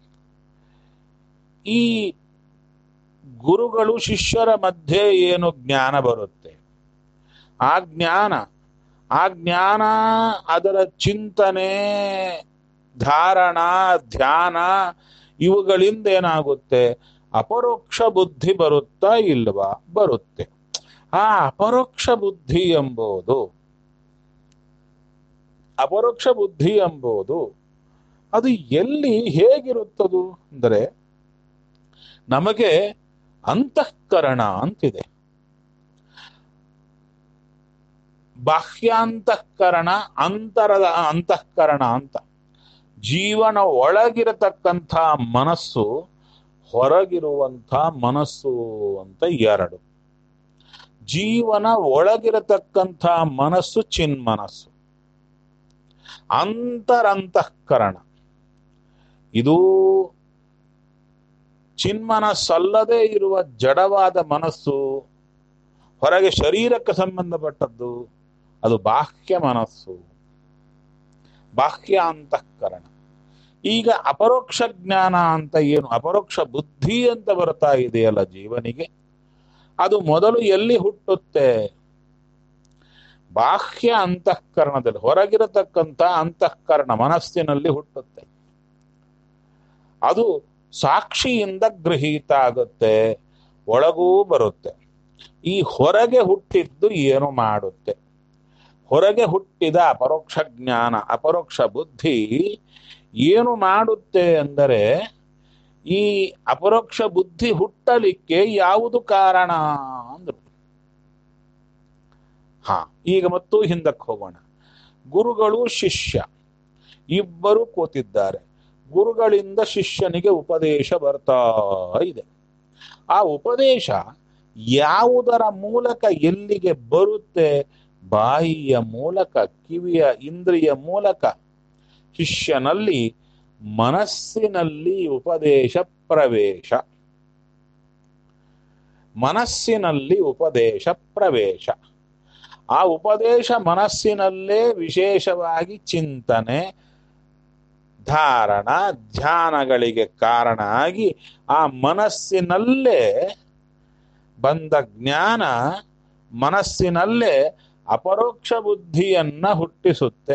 ಈ ಗುರುಗಳು ಶಿಷ್ಯರ ಮಧ್ಯೆ ಏನು ಜ್ಞಾನ ಬರುತ್ತೆ ಆ ಜ್ಞಾನ ಆ ಜ್ಞಾನ ಅದರ ಚಿಂತನೆ ಧಾರಣ ಧ್ಯಾನ ಇವುಗಳಿಂದ ಏನಾಗುತ್ತೆ ಅಪರೋಕ್ಷ ಬುದ್ಧಿ ಬರುತ್ತಾ ಇಲ್ವಾ ಬರುತ್ತೆ ಆ ಅಪರೋಕ್ಷ ಬುದ್ಧಿ ಎಂಬುದು ಅಪರೋಕ್ಷ ಬುದ್ಧಿ ಎಂಬುದು ಅದು ಎಲ್ಲಿ ಹೇಗಿರುತ್ತದು ಅಂದರೆ ನಮಗೆ ಅಂತಃಕರಣ ಅಂತಿದೆ ಬಾಹ್ಯಾಂತಃಕರಣ ಅಂತರದ ಅಂತಃಕರಣ ಅಂತ ಜೀವನ ಒಳಗಿರತಕ್ಕಂಥ ಮನಸ್ಸು ಹೊರಗಿರುವಂಥ ಮನಸ್ಸು ಅಂತ ಎರಡು ಜೀವನ ಒಳಗಿರತಕ್ಕಂಥ ಮನಸ್ಸು ಚಿನ್ಮನಸ್ಸು ಅಂತರಂತಃಕರಣ ಇದು ಚಿನ್ಮನಸ್ಸಲ್ಲದೆ ಇರುವ ಜಡವಾದ ಮನಸ್ಸು ಹೊರಗೆ ಶರೀರಕ್ಕೆ ಸಂಬಂಧಪಟ್ಟದ್ದು ಅದು ಬಾಹ್ಯ ಮನಸ್ಸು ಬಾಹ್ಯ ಅಂತಃಕರಣ ಈಗ ಅಪರೋಕ್ಷ ಜ್ಞಾನ ಅಂತ ಏನು ಅಪರೋಕ್ಷ ಬುದ್ಧಿ ಅಂತ ಬರ್ತಾ ಇದೆಯಲ್ಲ ಜೀವನಿಗೆ ಅದು ಮೊದಲು ಎಲ್ಲಿ ಹುಟ್ಟುತ್ತೆ ಬಾಹ್ಯ ಅಂತಃಕರಣದಲ್ಲಿ ಹೊರಗಿರತಕ್ಕಂಥ ಅಂತಃಕರಣ ಮನಸ್ಸಿನಲ್ಲಿ ಹುಟ್ಟುತ್ತೆ ಅದು ಸಾಕ್ಷಿಯಿಂದ ಗೃಹೀತ ಆಗುತ್ತೆ ಒಳಗೂ ಬರುತ್ತೆ ಈ ಹೊರಗೆ ಹುಟ್ಟಿದ್ದು ಏನು ಮಾಡುತ್ತೆ ಹೊರಗೆ ಹುಟ್ಟಿದ ಅಪರೋಕ್ಷ ಜ್ಞಾನ ಅಪರೋಕ್ಷ ಬುದ್ಧಿ ಏನು ಮಾಡುತ್ತೆ ಅಂದರೆ ಈ ಅಪರೋಕ್ಷ ಬುದ್ಧಿ ಹುಟ್ಟಲಿಕ್ಕೆ ಯಾವುದು ಕಾರಣ ಅಂದ್ರು ಹಾ ಈಗ ಮತ್ತು ಹಿಂದಕ್ಕೆ ಹೋಗೋಣ ಗುರುಗಳು ಶಿಷ್ಯ ಇಬ್ಬರು ಕೂತಿದ್ದಾರೆ ಗುರುಗಳಿಂದ ಶಿಷ್ಯನಿಗೆ ಉಪದೇಶ ಬರ್ತಾ ಇದೆ ಆ ಉಪದೇಶ ಯಾವುದರ ಮೂಲಕ ಎಲ್ಲಿಗೆ ಬರುತ್ತೆ ಬಾಯಿಯ ಮೂಲಕ ಕಿವಿಯ ಇಂದ್ರಿಯ ಮೂಲಕ ಶಿಷ್ಯನಲ್ಲಿ ಮನಸ್ಸಿನಲ್ಲಿ ಉಪದೇಶ ಪ್ರವೇಶ ಮನಸ್ಸಿನಲ್ಲಿ ಉಪದೇಶ ಪ್ರವೇಶ ಆ ಉಪದೇಶ ಮನಸ್ಸಿನಲ್ಲೇ ವಿಶೇಷವಾಗಿ ಚಿಂತನೆ ಧಾರಣ ಧ್ಯಾನಗಳಿಗೆ ಕಾರಣ ಆಗಿ ಆ ಮನಸ್ಸಿನಲ್ಲೇ ಬಂದ ಜ್ಞಾನ ಮನಸ್ಸಿನಲ್ಲೇ ಅಪರೋಕ್ಷ ಬುದ್ಧಿಯನ್ನ ಹುಟ್ಟಿಸುತ್ತೆ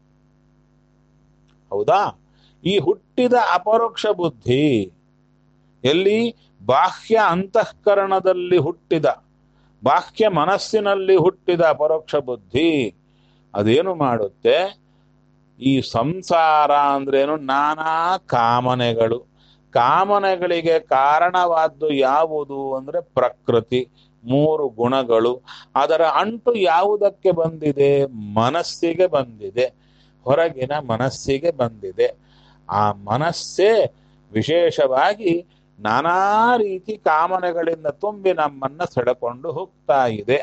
ಹೌದಾ ಈ ಹುಟ್ಟಿದ ಅಪರೋಕ್ಷ ಬುದ್ಧಿ ಎಲ್ಲಿ ಬಾಹ್ಯ ಅಂತಃಕರಣದಲ್ಲಿ ಹುಟ್ಟಿದ ಬಾಹ್ಯ ಮನಸ್ಸಿನಲ್ಲಿ ಹುಟ್ಟಿದ ಅಪರೋಕ್ಷ ಬುದ್ಧಿ ಅದೇನು ಮಾಡುತ್ತೆ ಈ ಸಂಸಾರ ಅಂದ್ರೇನು ನಾನಾ ಕಾಮನೆಗಳು ಕಾಮನೆಗಳಿಗೆ ಕಾರಣವಾದ್ದು ಯಾವುದು ಅಂದ್ರೆ ಪ್ರಕೃತಿ ಮೂರು ಗುಣಗಳು ಅದರ ಅಂಟು ಯಾವುದಕ್ಕೆ ಬಂದಿದೆ ಮನಸ್ಸಿಗೆ ಬಂದಿದೆ ಹೊರಗಿನ ಮನಸ್ಸಿಗೆ ಬಂದಿದೆ ಆ ಮನಸ್ಸೇ ವಿಶೇಷವಾಗಿ ನಾನಾ ರೀತಿ ಕಾಮನೆಗಳಿಂದ ತುಂಬಿ ನಮ್ಮನ್ನ ಸೆಳೆಕೊಂಡು ಹೋಗ್ತಾ ಇದೆ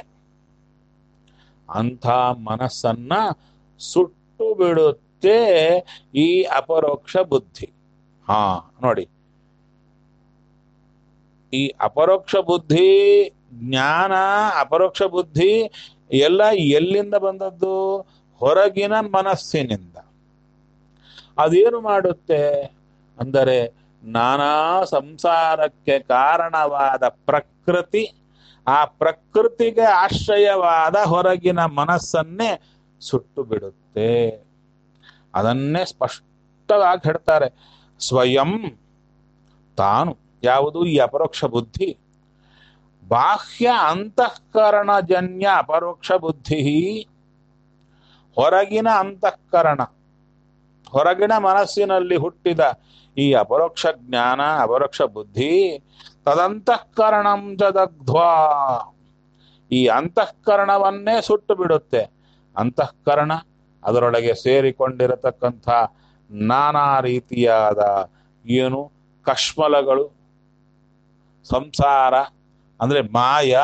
ಅಂಥ ಮನಸ್ಸನ್ನ ಸುಟ್ಟು ಬಿಡುತ್ತೆ ಈ ಅಪರೋಕ್ಷ ಬುದ್ಧಿ ಹಾ ನೋಡಿ ಈ ಅಪರೋಕ್ಷ ಬುದ್ಧಿ ಜ್ಞಾನ ಅಪರೋಕ್ಷ ಬುದ್ಧಿ ಎಲ್ಲ ಎಲ್ಲಿಂದ ಬಂದದ್ದು ಹೊರಗಿನ ಮನಸ್ಸಿನಿಂದ ಅದೇನು ಮಾಡುತ್ತೆ ಅಂದರೆ ನಾನಾ ಸಂಸಾರಕ್ಕೆ ಕಾರಣವಾದ ಪ್ರಕೃತಿ ಆ ಪ್ರಕೃತಿಗೆ ಆಶ್ರಯವಾದ ಹೊರಗಿನ ಮನಸ್ಸನ್ನೇ ಸುಟ್ಟು ಬಿಡುತ್ತೆ ಅದನ್ನೇ ಸ್ಪಷ್ಟವಾಗಿ ಹೇಳ್ತಾರೆ ಸ್ವಯಂ ತಾನು ಯಾವುದು ಈ ಅಪರೋಕ್ಷ ಬುದ್ಧಿ ಬಾಹ್ಯ ಅಂತಃಕರಣಜನ್ಯ ಅಪರೋಕ್ಷ ಬುದ್ಧಿ ಹೊರಗಿನ ಅಂತಃಕರಣ ಹೊರಗಿನ ಮನಸ್ಸಿನಲ್ಲಿ ಹುಟ್ಟಿದ ಈ ಅಪರೋಕ್ಷ ಜ್ಞಾನ ಅಪರೋಕ್ಷ ಬುದ್ಧಿ ತದಂತಃಕರಣಂ ಜದಗ್ಧ್ವಾ ಈ ಅಂತಃಕರಣವನ್ನೇ ಸುಟ್ಟು ಬಿಡುತ್ತೆ ಅಂತಃಕರಣ ಅದರೊಳಗೆ ಸೇರಿಕೊಂಡಿರತಕ್ಕಂಥ ನಾನಾ ರೀತಿಯಾದ ಏನು ಕಶ್ಮಲಗಳು ಸಂಸಾರ ಅಂದರೆ ಮಾಯ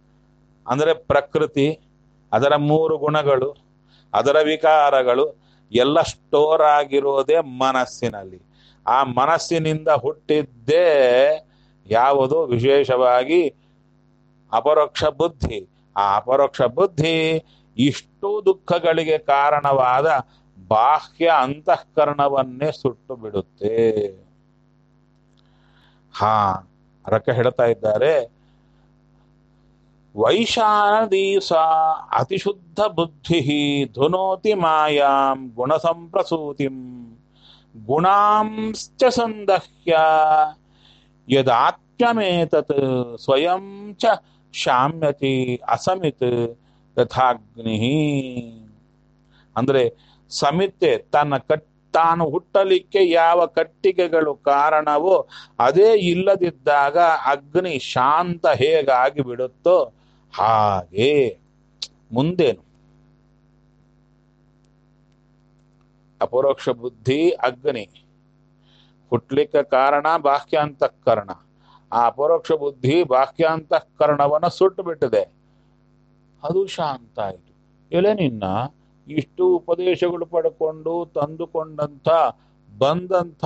ಅಂದರೆ ಪ್ರಕೃತಿ ಅದರ ಮೂರು ಗುಣಗಳು ಅದರ ವಿಕಾರಗಳು ಎಲ್ಲ ಸ್ಟೋರ್ ಆಗಿರೋದೇ ಮನಸ್ಸಿನಲ್ಲಿ ಆ ಮನಸ್ಸಿನಿಂದ ಹುಟ್ಟಿದ್ದೇ ಯಾವುದು ವಿಶೇಷವಾಗಿ ಅಪರೋಕ್ಷ ಬುದ್ಧಿ ಆ ಅಪರೋಕ್ಷ ಬುದ್ಧಿ ಇಷ್ಟು ದುಃಖಗಳಿಗೆ ಕಾರಣವಾದ ಬಾಹ್ಯ ಅಂತಃಕರಣವನ್ನೇ ಸುಟ್ಟು ಬಿಡುತ್ತೆ ಹಾ ಅದಕ್ಕೆ ಹೇಳ್ತಾ ಇದ್ದಾರೆ ವೈಶಾನದೀಸ ಅತಿಶುದ್ಧ ಬುದ್ಧಿ ಧುನೋತಿ ಮಾಯಾಂ ಗುಣಸಂಪ್ರಸೂತಿಂ ಗುಣಾಂಶ್ಚ ಸಂದಹ್ಯ ಯದಾತ್ಮ್ಯಮೇತತ್ ಸ್ವಯಂ ಚ ಶಾಮ್ಯತಿ ಅಸಮಿತ್ ತಥಾಗ್ನಿ ಅಂದ್ರೆ ಸಮಿತೆ ತನ್ನ ಕಟ್ ತಾನು ಹುಟ್ಟಲಿಕ್ಕೆ ಯಾವ ಕಟ್ಟಿಗೆಗಳು ಕಾರಣವೋ ಅದೇ ಇಲ್ಲದಿದ್ದಾಗ ಅಗ್ನಿ ಶಾಂತ ಹೇಗಾಗಿ ಬಿಡುತ್ತೋ ಹಾಗೆ ಮುಂದೇನು ಅಪರೋಕ್ಷ ಬುದ್ಧಿ ಅಗ್ನಿ ಹುಟ್ಲಿಕ್ಕೆ ಕಾರಣ ಬಾಹ್ಯಾಂತಃಕರಣ ಆ ಅಪರೋಕ್ಷ ಬುದ್ಧಿ ಬಾಹ್ಯಾಂತಃಕರಣವನ್ನು ಸುಟ್ಟು ಬಿಟ್ಟಿದೆ ಅದು ಶಾಂತ ಆಯಿತು ಎಲೆ ನಿನ್ನ ಇಷ್ಟು ಉಪದೇಶಗಳು ಪಡ್ಕೊಂಡು ತಂದುಕೊಂಡಂಥ ಬಂದಂಥ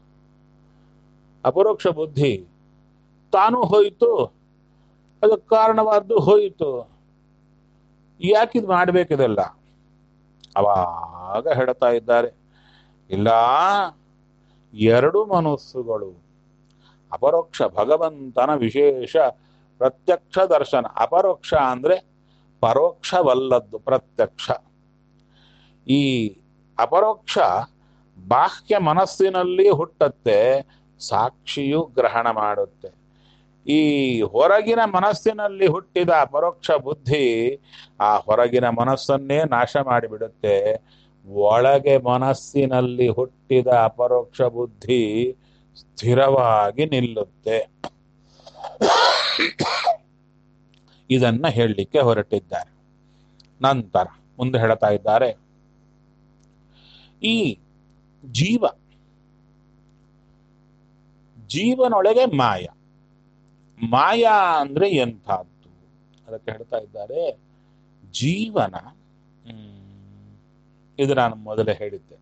ಅಪರೋಕ್ಷ ಬುದ್ಧಿ ತಾನು ಹೋಯಿತು ಅದಕ್ಕೆ ಕಾರಣವಾದ್ದು ಹೋಯಿತು ಯಾಕಿದ್ ಮಾಡ್ಬೇಕಿದೆಲ್ಲ ಅವಾಗ ಹೇಳ್ತಾ ಇದ್ದಾರೆ ಇಲ್ಲ ಎರಡು ಮನಸ್ಸುಗಳು ಅಪರೋಕ್ಷ ಭಗವಂತನ ವಿಶೇಷ ಪ್ರತ್ಯಕ್ಷ ದರ್ಶನ ಅಪರೋಕ್ಷ ಅಂದ್ರೆ ಪರೋಕ್ಷವಲ್ಲದ್ದು ಪ್ರತ್ಯಕ್ಷ ಈ ಅಪರೋಕ್ಷ ಬಾಹ್ಯ ಮನಸ್ಸಿನಲ್ಲಿ ಹುಟ್ಟತ್ತೆ ಸಾಕ್ಷಿಯು ಗ್ರಹಣ ಮಾಡುತ್ತೆ ಈ ಹೊರಗಿನ ಮನಸ್ಸಿನಲ್ಲಿ ಹುಟ್ಟಿದ ಅಪರೋಕ್ಷ ಬುದ್ಧಿ ಆ ಹೊರಗಿನ ಮನಸ್ಸನ್ನೇ ನಾಶ ಮಾಡಿಬಿಡುತ್ತೆ ಒಳಗೆ ಮನಸ್ಸಿನಲ್ಲಿ ಹುಟ್ಟಿದ ಅಪರೋಕ್ಷ ಬುದ್ಧಿ ಸ್ಥಿರವಾಗಿ ನಿಲ್ಲುತ್ತೆ ಇದನ್ನ ಹೇಳಲಿಕ್ಕೆ ಹೊರಟಿದ್ದಾರೆ ನಂತರ ಮುಂದೆ ಹೇಳ್ತಾ ಇದ್ದಾರೆ ಈ ಜೀವ ಜೀವನೊಳಗೆ ಮಾಯ ಮಾಯ ಅಂದ್ರೆ ಎಂಥದ್ದು ಅದಕ್ಕೆ ಹೇಳ್ತಾ ಇದ್ದಾರೆ ಜೀವನ ಹ್ಮ್, ಇದು ನಾನು ಮೊದಲೇ ಹೇಳಿದ್ದೆ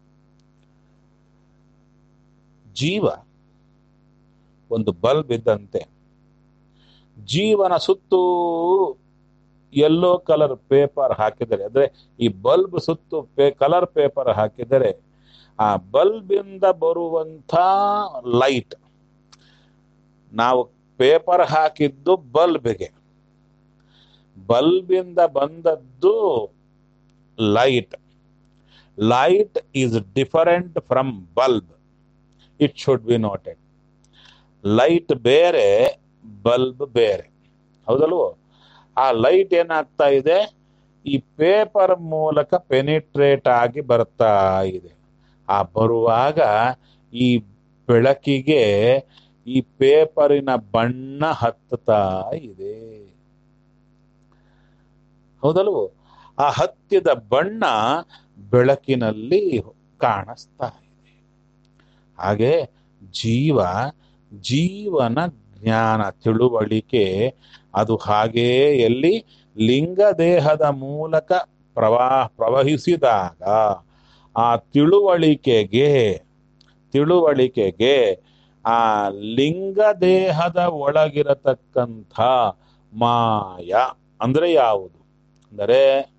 ಜೀವ ಒಂದು ಬಲ್ಬ್ ಇದ್ದಂತೆ ಜೀವನ ಸುತ್ತೂ ಯೆಲ್ಲೋ ಕಲರ್ ಪೇಪರ್ ಹಾಕಿದರೆ ಅಂದ್ರೆ ಈ ಬಲ್ಬ್ ಸುತ್ತು ಪೇ ಕಲರ್ ಪೇಪರ್ ಹಾಕಿದರೆ ಆ ಬಲ್ಬ್ ಇಂದ ಬರುವಂತ ಲೈಟ್ ನಾವು ಪೇಪರ್ ಹಾಕಿದ್ದು ಬಲ್ಬ್ಗೆ ಬಲ್ಬಿಂದ ಬಂದದ್ದು light light is different from bulb it should be noted light ಬೇರೆ ಬಲ್ಬ್ ಬೇರೆ ಹೌದಲ್ವೋ ಆ ಲೈಟ್ ಏನಾಗ್ತಾ ಇದೆ ಈ ಪೇಪರ್ ಮೂಲಕ ಪೆನಿಟ್ರೇಟ್ ಆಗಿ ಬರ್ತಾ ಇದೆ ಆ ಬರುವಾಗ ಈ ಬೆಳಕಿಗೆ ಈ ಪೇಪರಿನ ಬಣ್ಣ ಹತ್ತುತ್ತಾ ಇದೆ ಹೌದಲ್ವೋ ಆ ಹತ್ತಿದ ಬಣ್ಣ ಬೆಳಕಿನಲ್ಲಿ ಕಾಣಿಸ್ತಾ ಇದೆ ಹಾಗೆ ಜೀವ ಜೀವನ ಜ್ಞಾನ ತಿಳುವಳಿಕೆ ಅದು ಹಾಗೇ ಎಲ್ಲಿ ಲಿಂಗ ದೇಹದ ಮೂಲಕ ಪ್ರವಾ ಪ್ರವಹಿಸಿದಾಗ ಆ ತಿಳುವಳಿಕೆಗೆ ತಿಳುವಳಿಕೆಗೆ ಆ ಲಿಂಗ ದೇಹದ ಒಳಗಿರತಕ್ಕಂಥ ಮಾಯ ಅಂದ್ರೆ ಯಾವುದು ಅಂದರೆ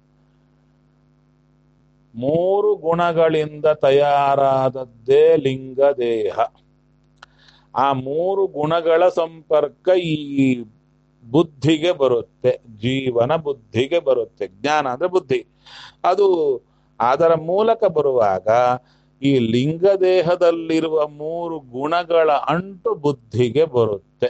ಮೂರು ಗುಣಗಳಿಂದ ತಯಾರಾದದ್ದೇ ಲಿಂಗ ದೇಹ ಆ ಮೂರು ಗುಣಗಳ ಸಂಪರ್ಕ ಈ ಬುದ್ಧಿಗೆ ಬರುತ್ತೆ ಜೀವನ ಬುದ್ಧಿಗೆ ಬರುತ್ತೆ ಜ್ಞಾನ ಅಂದ್ರೆ ಬುದ್ಧಿ ಅದು ಅದರ ಮೂಲಕ ಬರುವಾಗ ಈ ಲಿಂಗ ದೇಹದಲ್ಲಿರುವ ಮೂರು ಗುಣಗಳ ಅಂಟು ಬುದ್ಧಿಗೆ ಬರುತ್ತೆ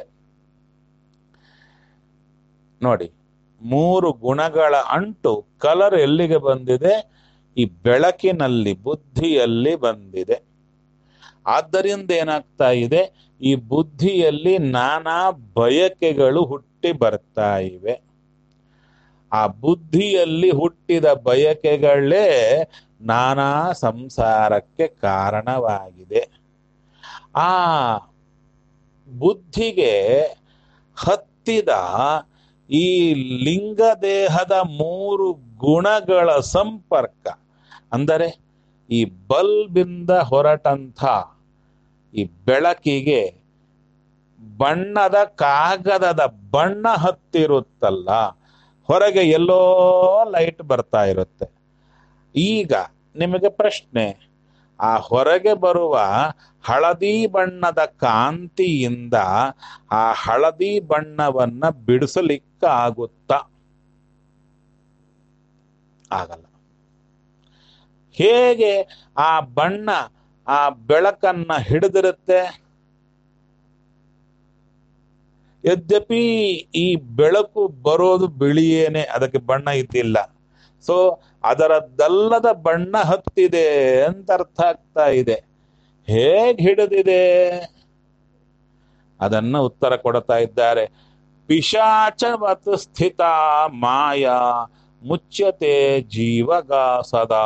ನೋಡಿ ಮೂರು ಗುಣಗಳ ಅಂಟು ಕಲರ್ ಎಲ್ಲಿಗೆ ಬಂದಿದೆ ಈ ಬೆಳಕಿನಲ್ಲಿ ಬುದ್ಧಿಯಲ್ಲಿ ಬಂದಿದೆ ಆದ್ದರಿಂದ ಏನಾಗ್ತಾ ಇದೆ ಈ ಬುದ್ಧಿಯಲ್ಲಿ ನಾನಾ ಬಯಕೆಗಳು ಹುಟ್ಟಿ ಬರ್ತಾ ಇವೆ ಆ ಬುದ್ಧಿಯಲ್ಲಿ ಹುಟ್ಟಿದ ಬಯಕೆಗಳೇ ನಾನಾ ಸಂಸಾರಕ್ಕೆ ಕಾರಣವಾಗಿದೆ ಆ ಬುದ್ಧಿಗೆ ಹತ್ತಿದ ಈ ಲಿಂಗ ದೇಹದ ಮೂರು ಗುಣಗಳ ಸಂಪರ್ಕ ಅಂದರೆ ಈ ಬಲ್ಬಿಂದ ಹೊರಟಂಥ ಈ ಬೆಳಕಿಗೆ ಬಣ್ಣದ ಕಾಗದದ ಬಣ್ಣ ಹತ್ತಿರುತ್ತಲ್ಲ ಹೊರಗೆ ಎಲ್ಲೋ ಲೈಟ್ ಬರ್ತಾ ಇರುತ್ತೆ ಈಗ ನಿಮಗೆ ಪ್ರಶ್ನೆ ಆ ಹೊರಗೆ ಬರುವ ಹಳದಿ ಬಣ್ಣದ ಕಾಂತಿಯಿಂದ ಆ ಹಳದಿ ಬಣ್ಣವನ್ನ ಬಿಡಿಸಲಿಕ್ಕಾಗುತ್ತಾ ಆಗಲ್ಲ ಹೇಗೆ ಆ ಬಣ್ಣ ಆ ಬೆಳಕನ್ನ ಹಿಡಿದಿರುತ್ತೆ ಯದ್ಯಪಿ ಈ ಬೆಳಕು ಬರೋದು ಬಿಳಿಯೇನೆ ಅದಕ್ಕೆ ಬಣ್ಣ ಇದ್ದಿಲ್ಲ ಸೊ ಅದರದ್ದಲ್ಲದ ಬಣ್ಣ ಹತ್ತಿದೆ ಅಂತ ಅರ್ಥ ಆಗ್ತಾ ಇದೆ ಹೇಗ್ ಹಿಡಿದಿದೆ ಅದನ್ನ ಉತ್ತರ ಕೊಡ್ತಾ ಇದ್ದಾರೆ ಪಿಶಾಚವತ್ ಸ್ಥಿತ ಮಾಯಾ ಮುಚ್ಯತೆ ಜೀವಗ ಸದಾ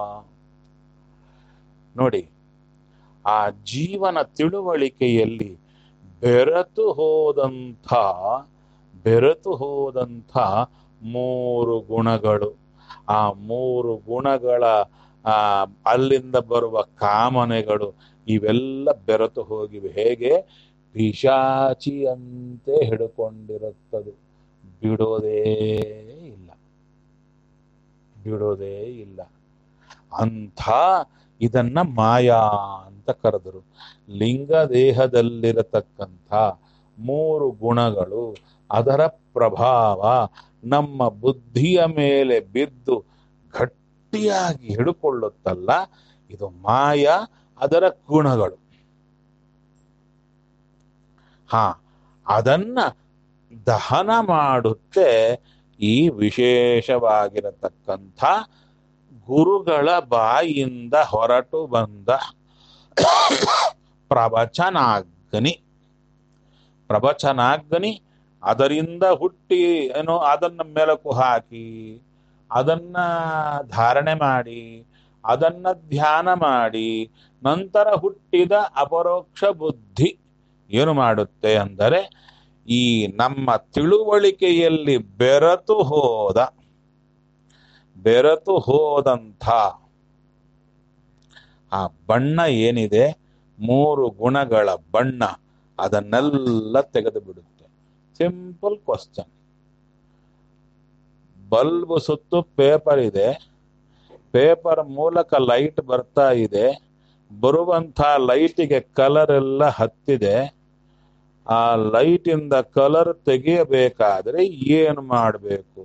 ನೋಡಿ ಆ ಜೀವನ ತಿಳುವಳಿಕೆಯಲ್ಲಿ ಬೆರೆತು ಹೋದಂಥ ಬೆರೆತು ಹೋದಂಥ ಮೂರು ಗುಣಗಳು ಆ ಮೂರು ಗುಣಗಳ ಆ ಅಲ್ಲಿಂದ ಬರುವ ಕಾಮನೆಗಳು ಇವೆಲ್ಲ ಬೆರೆತು ಹೋಗಿವೆ ಹೇಗೆ ಪಿಶಾಚಿಯಂತೆ ಹಿಡ್ಕೊಂಡಿರುತ್ತದೆ ಬಿಡೋದೇ ಇಲ್ಲ ಬಿಡೋದೇ ಇಲ್ಲ ಅಂಥ ಇದನ್ನ ಮಾಯಾ ಅಂತ ಕರೆದರು ಲಿಂಗ ದೇಹದಲ್ಲಿರತಕ್ಕಂಥ ಮೂರು ಗುಣಗಳು ಅದರ ಪ್ರಭಾವ ನಮ್ಮ ಬುದ್ಧಿಯ ಮೇಲೆ ಬಿದ್ದು ಗಟ್ಟಿಯಾಗಿ ಹಿಡ್ಕೊಳ್ಳುತ್ತಲ್ಲ ಇದು ಮಾಯ ಅದರ ಗುಣಗಳು ಹಾ ಅದನ್ನ ದಹನ ಮಾಡುತ್ತೆ ಈ ವಿಶೇಷವಾಗಿರತಕ್ಕಂಥ ಗುರುಗಳ ಬಾಯಿಂದ ಹೊರಟು ಬಂದ ಪ್ರವಚನಾಗ್ನಿ ಪ್ರವಚನಾಗ್ನಿ ಅದರಿಂದ ಹುಟ್ಟಿ ಏನೋ ಅದನ್ನ ಮೆಲಕು ಹಾಕಿ ಅದನ್ನ ಧಾರಣೆ ಮಾಡಿ ಅದನ್ನ ಧ್ಯಾನ ಮಾಡಿ ನಂತರ ಹುಟ್ಟಿದ ಅಪರೋಕ್ಷ ಬುದ್ಧಿ ಏನು ಮಾಡುತ್ತೆ ಅಂದರೆ ಈ ನಮ್ಮ ತಿಳುವಳಿಕೆಯಲ್ಲಿ ಬೆರೆತು ಹೋದ ಬೆರೆತು ಹೋದಂಥ ಆ ಬಣ್ಣ ಏನಿದೆ ಮೂರು ಗುಣಗಳ ಬಣ್ಣ ಅದನ್ನೆಲ್ಲ ತೆಗೆದು ಬಿಡುತ್ತೆ ಸಿಂಪಲ್ ಕ್ವಶನ್ ಬಲ್ಬ್ ಸುತ್ತು ಪೇಪರ್ ಇದೆ ಪೇಪರ್ ಮೂಲಕ ಲೈಟ್ ಬರ್ತಾ ಇದೆ ಬರುವಂತ ಲೈಟಿಗೆ ಕಲರ್ ಎಲ್ಲ ಹತ್ತಿದೆ ಆ ಲೈಟ್ ಇಂದ ಕಲರ್ ತೆಗೆಯಬೇಕಾದ್ರೆ ಏನು ಮಾಡಬೇಕು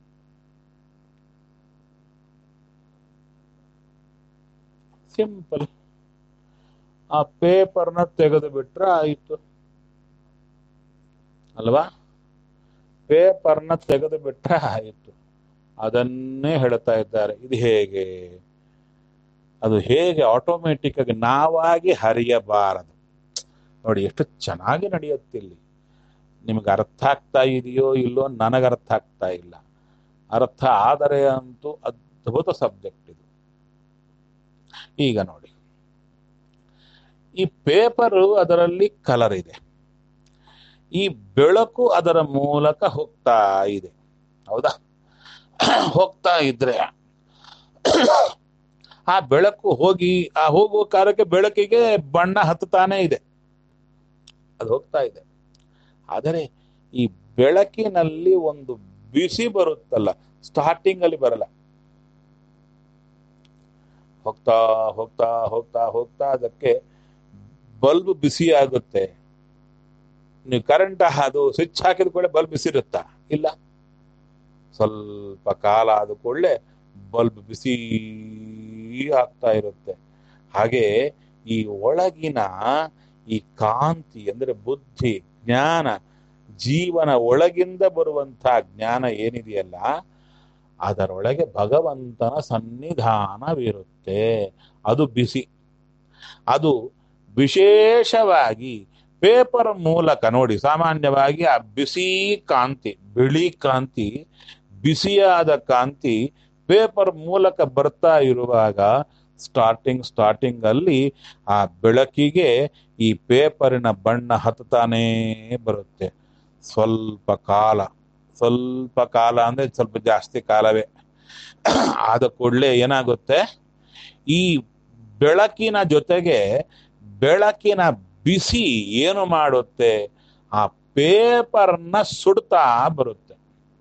ಸಿಂಪಲ್ ಆ ಪೇಪರ್ನ ತೆಗೆದು ಬಿಟ್ರೆ ಆಯಿತು ಅಲ್ವಾ ಪೇಪರ್ನ ತೆಗೆದು ಬಿಟ್ರೆ ಆಯಿತು ಅದನ್ನೇ ಹೇಳ್ತಾ ಇದ್ದಾರೆ ಇದು ಹೇಗೆ ಅದು ಹೇಗೆ ಆಟೋಮೆಟಿಕ್ ಆಗಿ ನಾವಾಗಿ ಹರಿಯಬಾರದು ನೋಡಿ ಎಷ್ಟು ಚೆನ್ನಾಗಿ ನಡೆಯುತ್ತಿಲ್ಲಿ ನಿಮಗೆ ಅರ್ಥ ಆಗ್ತಾ ಇದೆಯೋ ಇಲ್ಲೋ ನನಗೆ ಅರ್ಥ ಆಗ್ತಾ ಇಲ್ಲ ಅರ್ಥ ಆದರೆ ಅಂತೂ ಅದ್ಭುತ ಸಬ್ಜೆಕ್ಟ್ ಇದು ಈಗ ನೋಡಿ ಈ ಪೇಪರು ಅದರಲ್ಲಿ ಕಲರ್ ಇದೆ ಈ ಬೆಳಕು ಅದರ ಮೂಲಕ ಹೋಗ್ತಾ ಇದೆ ಹೌದಾ ಹೋಗ್ತಾ ಇದ್ರೆ ಆ ಬೆಳಕು ಹೋಗಿ ಆ ಹೋಗುವ ಕಾಲಕ್ಕೆ ಬೆಳಕಿಗೆ ಬಣ್ಣ ಹತ್ತುತ್ತಾನೆ ಇದೆ ಅದು ಹೋಗ್ತಾ ಇದೆ ಆದರೆ ಈ ಬೆಳಕಿನಲ್ಲಿ ಒಂದು ಬಿಸಿ ಬರುತ್ತಲ್ಲ ಸ್ಟಾರ್ಟಿಂಗ್ ಅಲ್ಲಿ ಬರಲ್ಲ ಹೋಗ್ತಾ ಹೋಗ್ತಾ ಹೋಗ್ತಾ ಹೋಗ್ತಾ ಅದಕ್ಕೆ ಬಲ್ಬ್ ಬಿಸಿ ಆಗುತ್ತೆ ನೀವು ಕರೆಂಟ್ ಅದು ಸ್ವಿಚ್ ಹಾಕಿದ ಕೂಡಲೇ ಬಲ್ಬ್ ಬಿಸಿ ಇರುತ್ತಾ ಇಲ್ಲ ಸ್ವಲ್ಪ ಕಾಲ ಆದ ಕೂಡಲೇ ಬಲ್ಬ್ ಬಿಸಿ ಆಗ್ತಾ ಇರುತ್ತೆ ಹಾಗೆ ಈ ಒಳಗಿನ ಈ ಕಾಂತಿ ಅಂದ್ರೆ ಬುದ್ಧಿ ಜ್ಞಾನ ಜೀವನ ಒಳಗಿಂದ ಬರುವಂತಹ ಜ್ಞಾನ ಏನಿದೆಯಲ್ಲ ಅದರೊಳಗೆ ಭಗವಂತನ ಸನ್ನಿಧಾನವಿರುತ್ತೆ ಅದು ಬಿಸಿ ಅದು ವಿಶೇಷವಾಗಿ ಪೇಪರ್ ಮೂಲಕ ನೋಡಿ ಸಾಮಾನ್ಯವಾಗಿ ಆ ಬಿಸಿ ಕಾಂತಿ ಬಿಳಿ ಕಾಂತಿ ಬಿಸಿಯಾದ ಕಾಂತಿ ಪೇಪರ್ ಮೂಲಕ ಬರ್ತಾ ಇರುವಾಗ ಸ್ಟಾರ್ಟಿಂಗ್ ಸ್ಟಾರ್ಟಿಂಗ್ ಅಲ್ಲಿ ಆ ಬೆಳಕಿಗೆ ಈ ಪೇಪರಿನ ಬಣ್ಣ ಹತ್ತಾನೇ ಬರುತ್ತೆ ಸ್ವಲ್ಪ ಕಾಲ ಸ್ವಲ್ಪ ಕಾಲ ಅಂದ್ರೆ ಸ್ವಲ್ಪ ಜಾಸ್ತಿ ಕಾಲವೇ ಆದ ಕೂಡಲೇ ಏನಾಗುತ್ತೆ ಈ ಬೆಳಕಿನ ಜೊತೆಗೆ ಬೆಳಕಿನ ಬಿಸಿ ಏನು ಮಾಡುತ್ತೆ ಆ ಪೇಪರ್ನ ಸುಡ್ತಾ ಬರುತ್ತೆ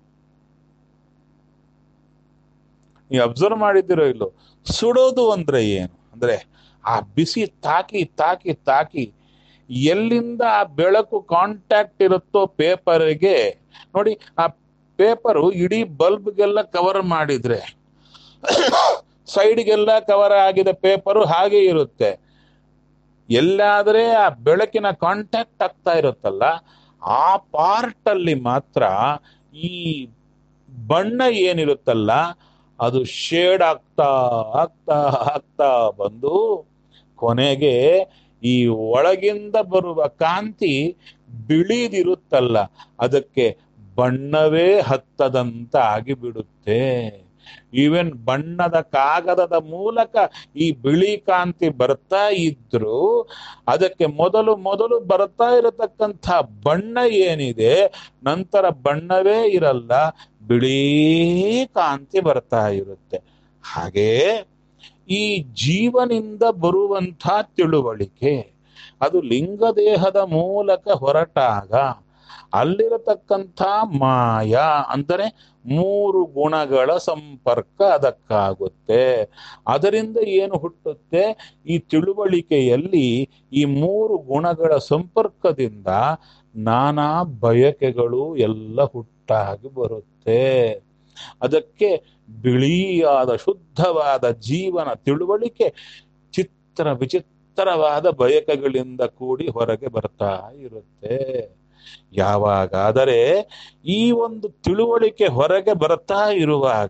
ನೀವು ಅಬ್ಸರ್ವ್ ಮಾಡಿದ್ದೀರೋ ಇಲ್ಲೋ ಸುಡೋದು ಅಂದ್ರೆ ಏನು ಅಂದ್ರೆ ಆ ಬಿಸಿ ತಾಕಿ ತಾಕಿ ತಾಕಿ ಎಲ್ಲಿಂದ ಆ ಬೆಳಕು ಕಾಂಟ್ಯಾಕ್ಟ್ ಇರುತ್ತೋ ಪೇಪರ್ಗೆ ನೋಡಿ ಆ ಪೇಪರು ಇಡೀ ಬಲ್ಬ್ಗೆಲ್ಲ ಕವರ್ ಮಾಡಿದ್ರೆ ಸೈಡ್ಗೆಲ್ಲ ಕವರ್ ಆಗಿದೆ ಪೇಪರು ಹಾಗೆ ಇರುತ್ತೆ ಎಲ್ಲಾದ್ರೆ ಆ ಬೆಳಕಿನ ಕಾಂಟ್ಯಾಕ್ಟ್ ಆಗ್ತಾ ಇರುತ್ತಲ್ಲ ಆ ಪಾರ್ಟ್ ಅಲ್ಲಿ ಮಾತ್ರ ಈ ಬಣ್ಣ ಏನಿರುತ್ತಲ್ಲ ಅದು ಶೇಡ್ ಆಗ್ತಾ ಆಗ್ತಾ ಆಗ್ತಾ ಬಂದು ಕೊನೆಗೆ ಈ ಒಳಗಿಂದ ಬರುವ ಕಾಂತಿ ಬಿಳಿದಿರುತ್ತಲ್ಲ ಅದಕ್ಕೆ ಬಣ್ಣವೇ ಹತ್ತದಂತ ಆಗಿಬಿಡುತ್ತೆ ಈವನ್ ಬಣ್ಣದ ಕಾಗದದ ಮೂಲಕ ಈ ಬಿಳಿ ಕಾಂತಿ ಬರ್ತಾ ಇದ್ರು ಅದಕ್ಕೆ ಮೊದಲು ಮೊದಲು ಬರ್ತಾ ಇರತಕ್ಕಂಥ ಬಣ್ಣ ಏನಿದೆ ನಂತರ ಬಣ್ಣವೇ ಇರಲ್ಲ ಬಿಳಿ ಕಾಂತಿ ಬರ್ತಾ ಇರುತ್ತೆ ಹಾಗೇ ಈ ಜೀವನಿಂದ ಬರುವಂಥ ತಿಳುವಳಿಕೆ ಅದು ಲಿಂಗದೇಹದ ಮೂಲಕ ಹೊರಟಾಗ ಅಲ್ಲಿರತಕ್ಕಂಥ ಮಾಯ ಅಂದರೆ ಮೂರು ಗುಣಗಳ ಸಂಪರ್ಕ ಅದಕ್ಕಾಗುತ್ತೆ ಅದರಿಂದ ಏನು ಹುಟ್ಟುತ್ತೆ ಈ ತಿಳುವಳಿಕೆಯಲ್ಲಿ ಈ ಮೂರು ಗುಣಗಳ ಸಂಪರ್ಕದಿಂದ ನಾನಾ ಬಯಕೆಗಳು ಎಲ್ಲ ಹುಟ್ಟಾಗಿ ಬರುತ್ತೆ ಅದಕ್ಕೆ ಬಿಳಿಯಾದ ಶುದ್ಧವಾದ ಜೀವನ ತಿಳುವಳಿಕೆ ಚಿತ್ರ ವಿಚಿತ್ರವಾದ ಬಯಕೆಗಳಿಂದ ಕೂಡಿ ಹೊರಗೆ ಬರ್ತಾ ಇರುತ್ತೆ ಯಾವಾಗಾದರೆ ಈ ಒಂದು ತಿಳುವಳಿಕೆ ಹೊರಗೆ ಬರ್ತಾ ಇರುವಾಗ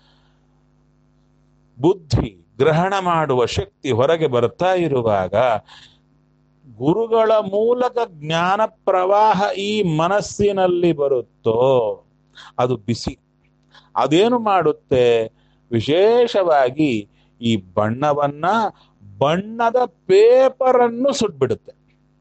ಬುದ್ಧಿ ಗ್ರಹಣ ಮಾಡುವ ಶಕ್ತಿ ಹೊರಗೆ ಬರ್ತಾ ಇರುವಾಗ ಗುರುಗಳ ಮೂಲಕ ಜ್ಞಾನ ಪ್ರವಾಹ ಈ ಮನಸ್ಸಿನಲ್ಲಿ ಬರುತ್ತೋ ಅದು ಬಿಸಿ ಅದೇನು ಮಾಡುತ್ತೆ ವಿಶೇಷವಾಗಿ ಈ ಬಣ್ಣವನ್ನ ಬಣ್ಣದ ಪೇಪರನ್ನು ಸುಟ್ಬಿಡುತ್ತೆ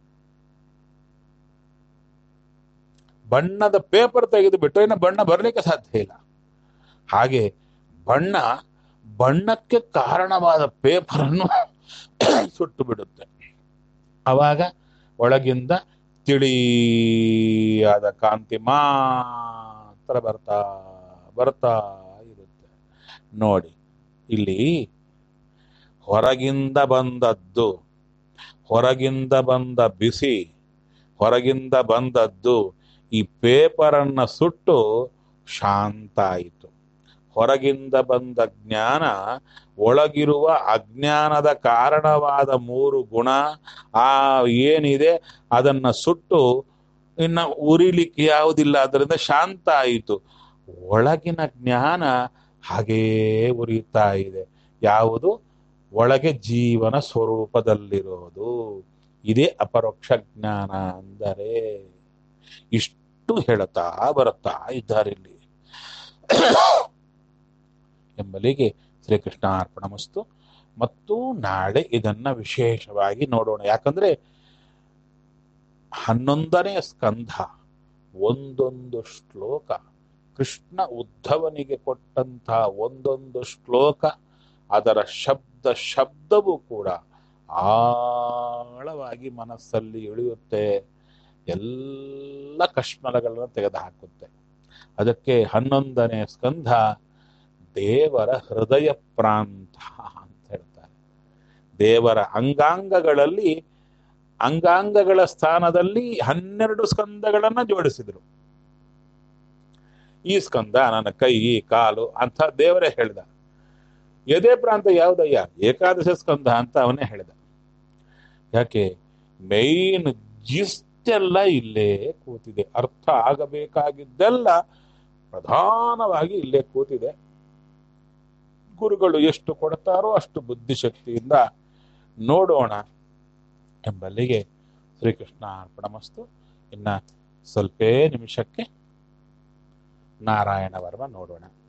ಬಣ್ಣದ ಪೇಪರ್ ತೆಗೆದು ಬಿಟ್ಟರೆ ಇನ್ನು ಬಣ್ಣ ಬರಲಿಕ್ಕೆ ಸಾಧ್ಯ ಇಲ್ಲ ಹಾಗೆ ಬಣ್ಣ ಬಣ್ಣಕ್ಕೆ ಕಾರಣವಾದ ಪೇಪರನ್ನು ಸುಟ್ಟು ಬಿಡುತ್ತೆ ಅವಾಗ ಒಳಗಿಂದ ತಿಳಿಯಾದ ಕಾಂತಿ ಮಾತ್ರ ಬರ್ತಾ ಬರ್ತಾ ಇರುತ್ತೆ ನೋಡಿ ಇಲ್ಲಿ ಹೊರಗಿಂದ ಬಂದದ್ದು ಹೊರಗಿಂದ ಬಂದ ಬಿಸಿ ಹೊರಗಿಂದ ಬಂದದ್ದು ಈ ಪೇಪರನ್ನ ಸುಟ್ಟು ಶಾಂತ ಆಯಿತು ಹೊರಗಿಂದ ಬಂದ ಜ್ಞಾನ ಒಳಗಿರುವ ಅಜ್ಞಾನದ ಕಾರಣವಾದ ಮೂರು ಗುಣ ಆ ಏನಿದೆ ಅದನ್ನ ಸುಟ್ಟು ಇನ್ನ ಉರಿಲಿಕ್ಕೆ ಯಾವುದಿಲ್ಲ ಅದರಿಂದ ಶಾಂತ ಆಯಿತು ಒಳಗಿನ ಜ್ಞಾನ ಹಾಗೇ ಉರಿತಾ ಇದೆ ಯಾವುದು ಒಳಗೆ ಜೀವನ ಸ್ವರೂಪದಲ್ಲಿರೋದು ಇದೇ ಅಪರೋಕ್ಷ ಜ್ಞಾನ ಅಂದರೆ ಇಷ್ಟು ಹೇಳುತ್ತಾ ಬರುತ್ತಾ ಇದ್ದಾರೆ ಇಲ್ಲಿ ಎಂಬಲಿಗೆ ಶ್ರೀಕೃಷ್ಣ ಅರ್ಪಣಮಸ್ತು ಮತ್ತು ನಾಳೆ ಇದನ್ನ ವಿಶೇಷವಾಗಿ ನೋಡೋಣ ಯಾಕಂದ್ರೆ ಹನ್ನೊಂದನೇ ಸ್ಕಂಧ ಒಂದೊಂದು ಶ್ಲೋಕ ಕೃಷ್ಣ ಉದ್ಧವನಿಗೆ ಕೊಟ್ಟಂತ ಒಂದೊಂದು ಶ್ಲೋಕ ಅದರ ಶಬ್ದ ಶಬ್ದವೂ ಕೂಡ ಆಳವಾಗಿ ಮನಸ್ಸಲ್ಲಿ ಇಳಿಯುತ್ತೆ ಎಲ್ಲ ಕಶ್ಮಲಗಳನ್ನು ತೆಗೆದುಹಾಕುತ್ತೆ ಅದಕ್ಕೆ ಹನ್ನೊಂದನೇ ಸ್ಕಂಧ ದೇವರ ಹೃದಯ ಪ್ರಾಂತ ಅಂತ ಹೇಳ್ತಾರೆ ದೇವರ ಅಂಗಾಂಗಗಳಲ್ಲಿ ಅಂಗಾಂಗಗಳ ಸ್ಥಾನದಲ್ಲಿ ಹನ್ನೆರಡು ಸ್ಕಂದಗಳನ್ನ ಜೋಡಿಸಿದ್ರು ಈ ಸ್ಕಂದ ನನ್ನ ಕೈ ಕಾಲು ಅಂತ ದೇವರೇ ಹೇಳ್ದ ಎದೆ ಪ್ರಾಂತ ಯಾವುದಯ್ಯ ಏಕಾದಶ ಸ್ಕಂದ ಅಂತ ಅವನೇ ಹೇಳ್ದ ಯಾಕೆ ಮೈನ್ ಜಿಸ್ತೆಲ್ಲ ಇಲ್ಲೇ ಕೂತಿದೆ ಅರ್ಥ ಆಗಬೇಕಾಗಿದ್ದೆಲ್ಲ ಪ್ರಧಾನವಾಗಿ ಇಲ್ಲೇ ಕೂತಿದೆ ಗುರುಗಳು ಎಷ್ಟು ಕೊಡ್ತಾರೋ ಅಷ್ಟು ಬುದ್ಧಿಶಕ್ತಿಯಿಂದ ನೋಡೋಣ ಎಂಬಲ್ಲಿಗೆ ಶ್ರೀಕೃಷ್ಣ ಅರ್ಪಣಮಸ್ತು ಇನ್ನ ಸ್ವಲ್ಪೇ ನಿಮಿಷಕ್ಕೆ ನಾರಾಯಣ ವರ್ಮ ನೋಡೋಣ